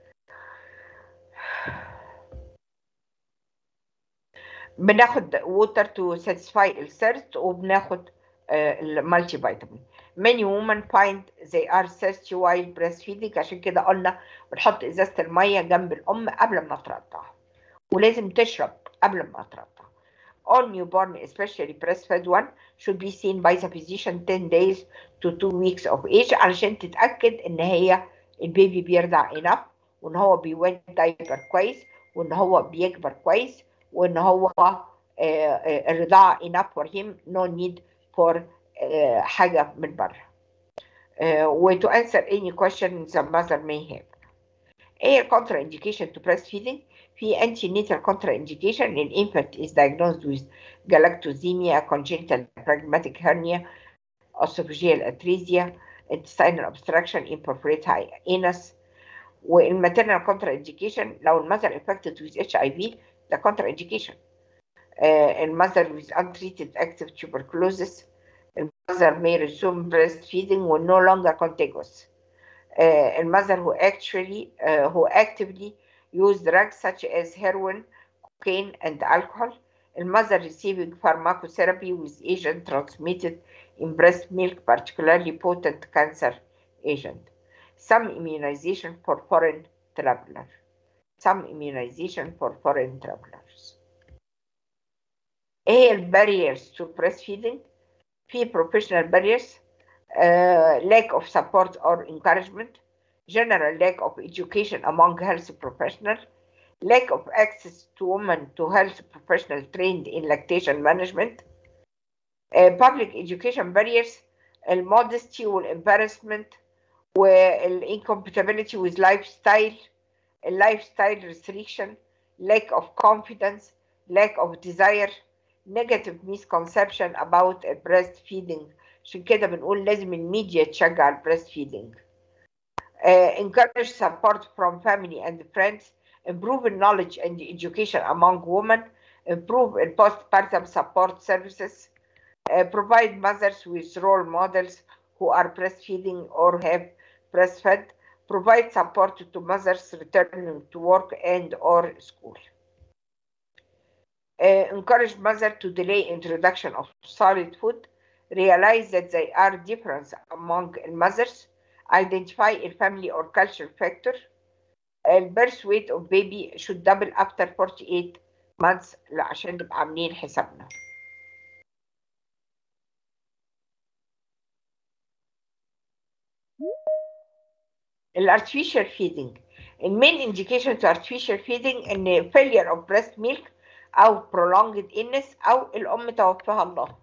بناخد water to satisfy الثirst وبناخد المالتي فيتامين many women find they are thirsty while breastfeeding عشان كده قلنا بنحط ازازه الميه جنب الام قبل ما ترضع ولازم تشرب قبل ما ترضع all newborn especially breastfed one should be seen by the physician 10 days to 2 weeks of age علشان تتاكد ان هي البيبي بيرضع enough وان هو بيوين دايبر كويس وان هو بيكبر كويس وان هو الرضاعه enough for him no need for uh, حاجة من بره. Uh, و to answer any question the mother may have. ايه ال contraindication to breastfeeding؟ في antenatal contraindication ان infant is diagnosed with galactosemia, congenital pragmatic hernia, esophageal atresia, intestinal obstruction, imperforate anus. والmaternal contraindication لو المother infected with HIV ده contraindication. Uh, المother with untreated active tuberculosis the mother may resume breastfeeding when no longer contiguous. Uh, a mother who actually uh, who actively use drugs such as heroin, cocaine, and alcohol. A mother receiving pharmacotherapy with agent transmitted in breast milk, particularly potent cancer agent. Some immunization for foreign traveler. Some immunization for foreign travelers. ايه barriers to breastfeeding؟ في professional barriers, uh, lack of support or encouragement, general lack of education among health professionals, lack of access to women to health professionals trained in lactation management, uh, public education barriers, المodesty والembarrassment والincompatibility with lifestyle, lifestyle restriction, lack of confidence, lack of desire, negative misconception about breastfeeding عشان كده بنقول لازم الميديا تشجع البريست فيدنج uh, encourage support from family and friends improve knowledge and education among women improve in postpartum support services uh, provide mothers with role models who are breastfeeding or have breastfed provide support to mothers returning to work and or school uh, encourage mother to delay introduction of solid food, realize that they are different among mothers, identify a family or culture factor. The birth weight of baby should double after 48 months عشان نبقى عاملين حسابنا. الارtificial feeding. The main indication to artificial feeding ان failure of breast milk او prolonged illness او الام توفاها الله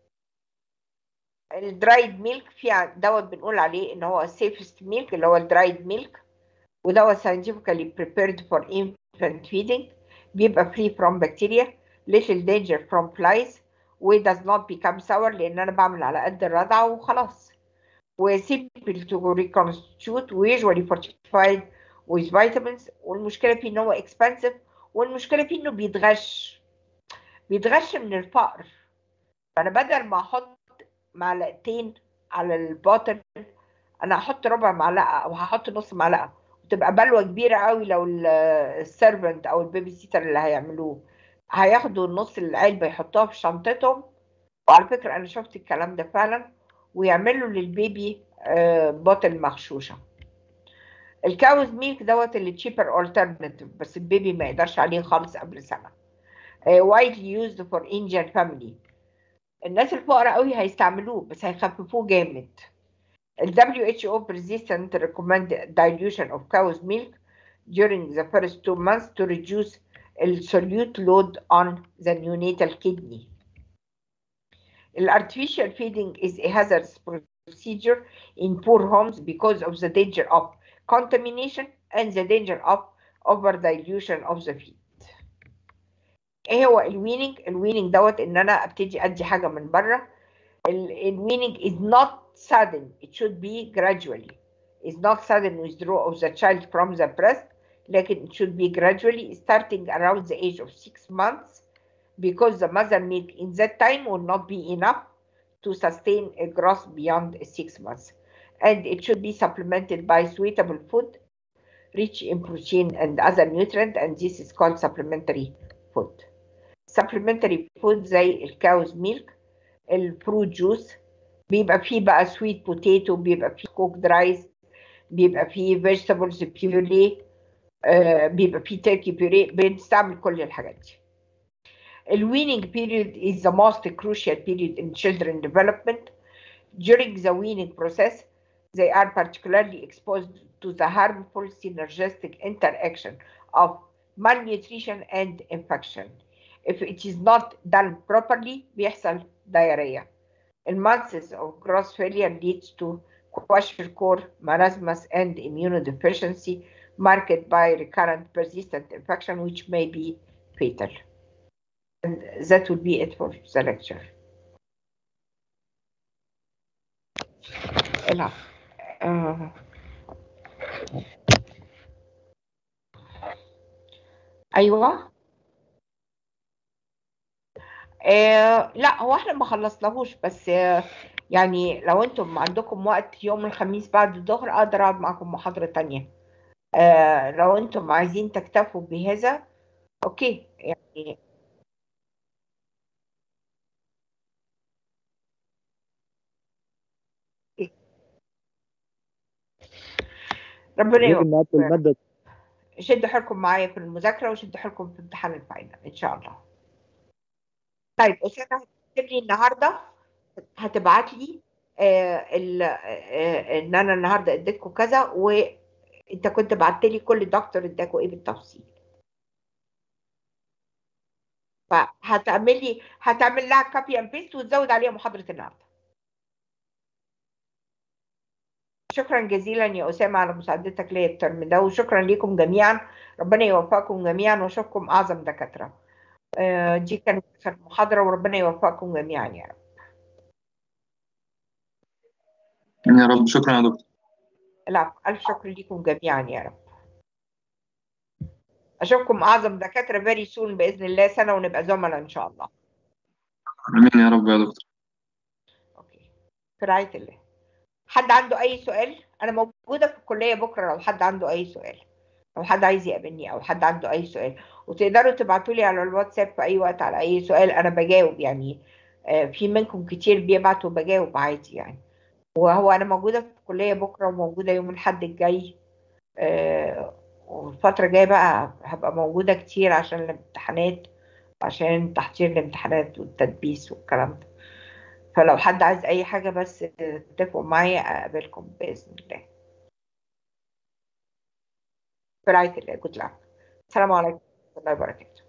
الدرايد ميلك في دوت بنقول عليه ان هو safest milk اللي هو الدرايد ميلك ودوت scientifically prepared for infant feeding بيبقى free from bacteria little danger from flies و does not become sour لان انا بعمل على قد الرضعه وخلاص و simple to reconstitute و usually fortified with vitamins والمشكلة فيه إن هو expensive والمشكلة فيه إنه بيتغش بيتغش من الفقر فأنا بدل ما أحط معلقتين على الباطل أنا هحط ربع معلقة أو هحط نص معلقة وتبقى بلوة كبيرة قوي لو السيرفنت أو البيبي سيتر اللي هيعملوه هياخدوا نص العلبة يحطوها في شنطتهم وعلى فكرة أنا شفت الكلام ده فعلا ويعملوا للبيبي آه، بوتل مغشوشة الكاوز ميلك دوت اللي تشيبر الترناتيف بس البيبي ما يقدرش عليه خالص قبل سنة widely used for Indian family الناس الفقراء قوي هيستعملوه بس هيخففوه جامد ال WHO persistent recommend dilution of cow's milk during the first two months to reduce the solute load on the neonatal kidney. The artificial feeding is a hazardous procedure in poor homes because of the danger of contamination and the danger of over dilution of the feed. ايه هو الويننج؟ الويننج دوت ان انا ابتدي ادي حاجه من بره. الويننج is not sudden, it should be gradually. It's not sudden withdrawal of the child from the breast, لكن it should be gradually starting around the age of six months because the mother milk in that time will not be enough to sustain a growth beyond six months. And it should be supplemented by suitable food rich in protein and other nutrients, and this is called supplementary food. Supplementary food زي الكاوز ميلك الفروت جوس بيبقى فيه بقى سويت بوتيتو بيبقى فيه كوك درايز بيبقى فيه فيجيتابلز بيوري آه بيبقى فيه تركي بيوري بنستعمل كل الحاجات دي الويننج period is the most crucial period in children development during the weaning process they are particularly exposed to the harmful synergistic interaction of malnutrition and infection if it is not done properly بيحصل diarrhea in months of growth failure leads to kwashiorkor, marasmus, and immunodeficiency marked by recurrent persistent infection which may be fatal. And that will be it for the lecture. العفو. آه. ايوه آه لا هو احنا ما خلصناهوش بس آه يعني لو انتم عندكم وقت يوم الخميس بعد الظهر اقدر اقعد معكم محاضرة تانية آه لو انتم عايزين تكتفوا بهذا اوكي يعني ربنا لازم يوفقك نقفل المادة شدوا حيلكم معايا في المذاكرة وشدوا حيلكم في امتحان الفاينل إن شاء الله. طيب أسامة هتكتب لي النهاردة هتبعت لي آه ال آه إن أنا النهاردة اديتكم كذا وأنت كنت بعت لي كل دكتور اداكوا إيه بالتفصيل. فهتعمل لي هتعمل لها كوبي اند بيست وتزود عليها محاضرة النهاردة. شكرا جزيلا يا أسامة على مساعدتك ليا الترم ده وشكرا لكم جميعا ربنا يوفقكم جميعا واشوفكم أعظم دكاترة آه، دي كانت آخر محاضرة وربنا يوفقكم جميعا يا رب يا رب شكرا يا دكتور العفو ألف شكر لكم جميعا يا رب أشوفكم أعظم دكاترة very soon بإذن الله سنة ونبقى زملاء إن شاء الله امين يا رب يا دكتور أوكي في رعاية الله حد عنده أي سؤال أنا موجودة في الكلية بكرة لو حد عنده أي سؤال لو حد عايز يقابلني أو حد عنده أي سؤال وتقدروا تبعتوا لي على الواتساب في أي وقت على أي سؤال أنا بجاوب يعني آه، في منكم كتير بيبعتوا بجاوب عادي يعني وهو أنا موجودة في الكلية بكرة وموجودة يوم الأحد الجاي آه، والفترة الجاية بقى هبقى موجودة كتير عشان الامتحانات عشان تحضير الامتحانات والتدبيس والكلام ده فلو حد عايز أي حاجة بس اتفقوا معايا أقابلكم بإذن الله في رعاية الله جود لك السلام عليكم ورحمة الله وبركاته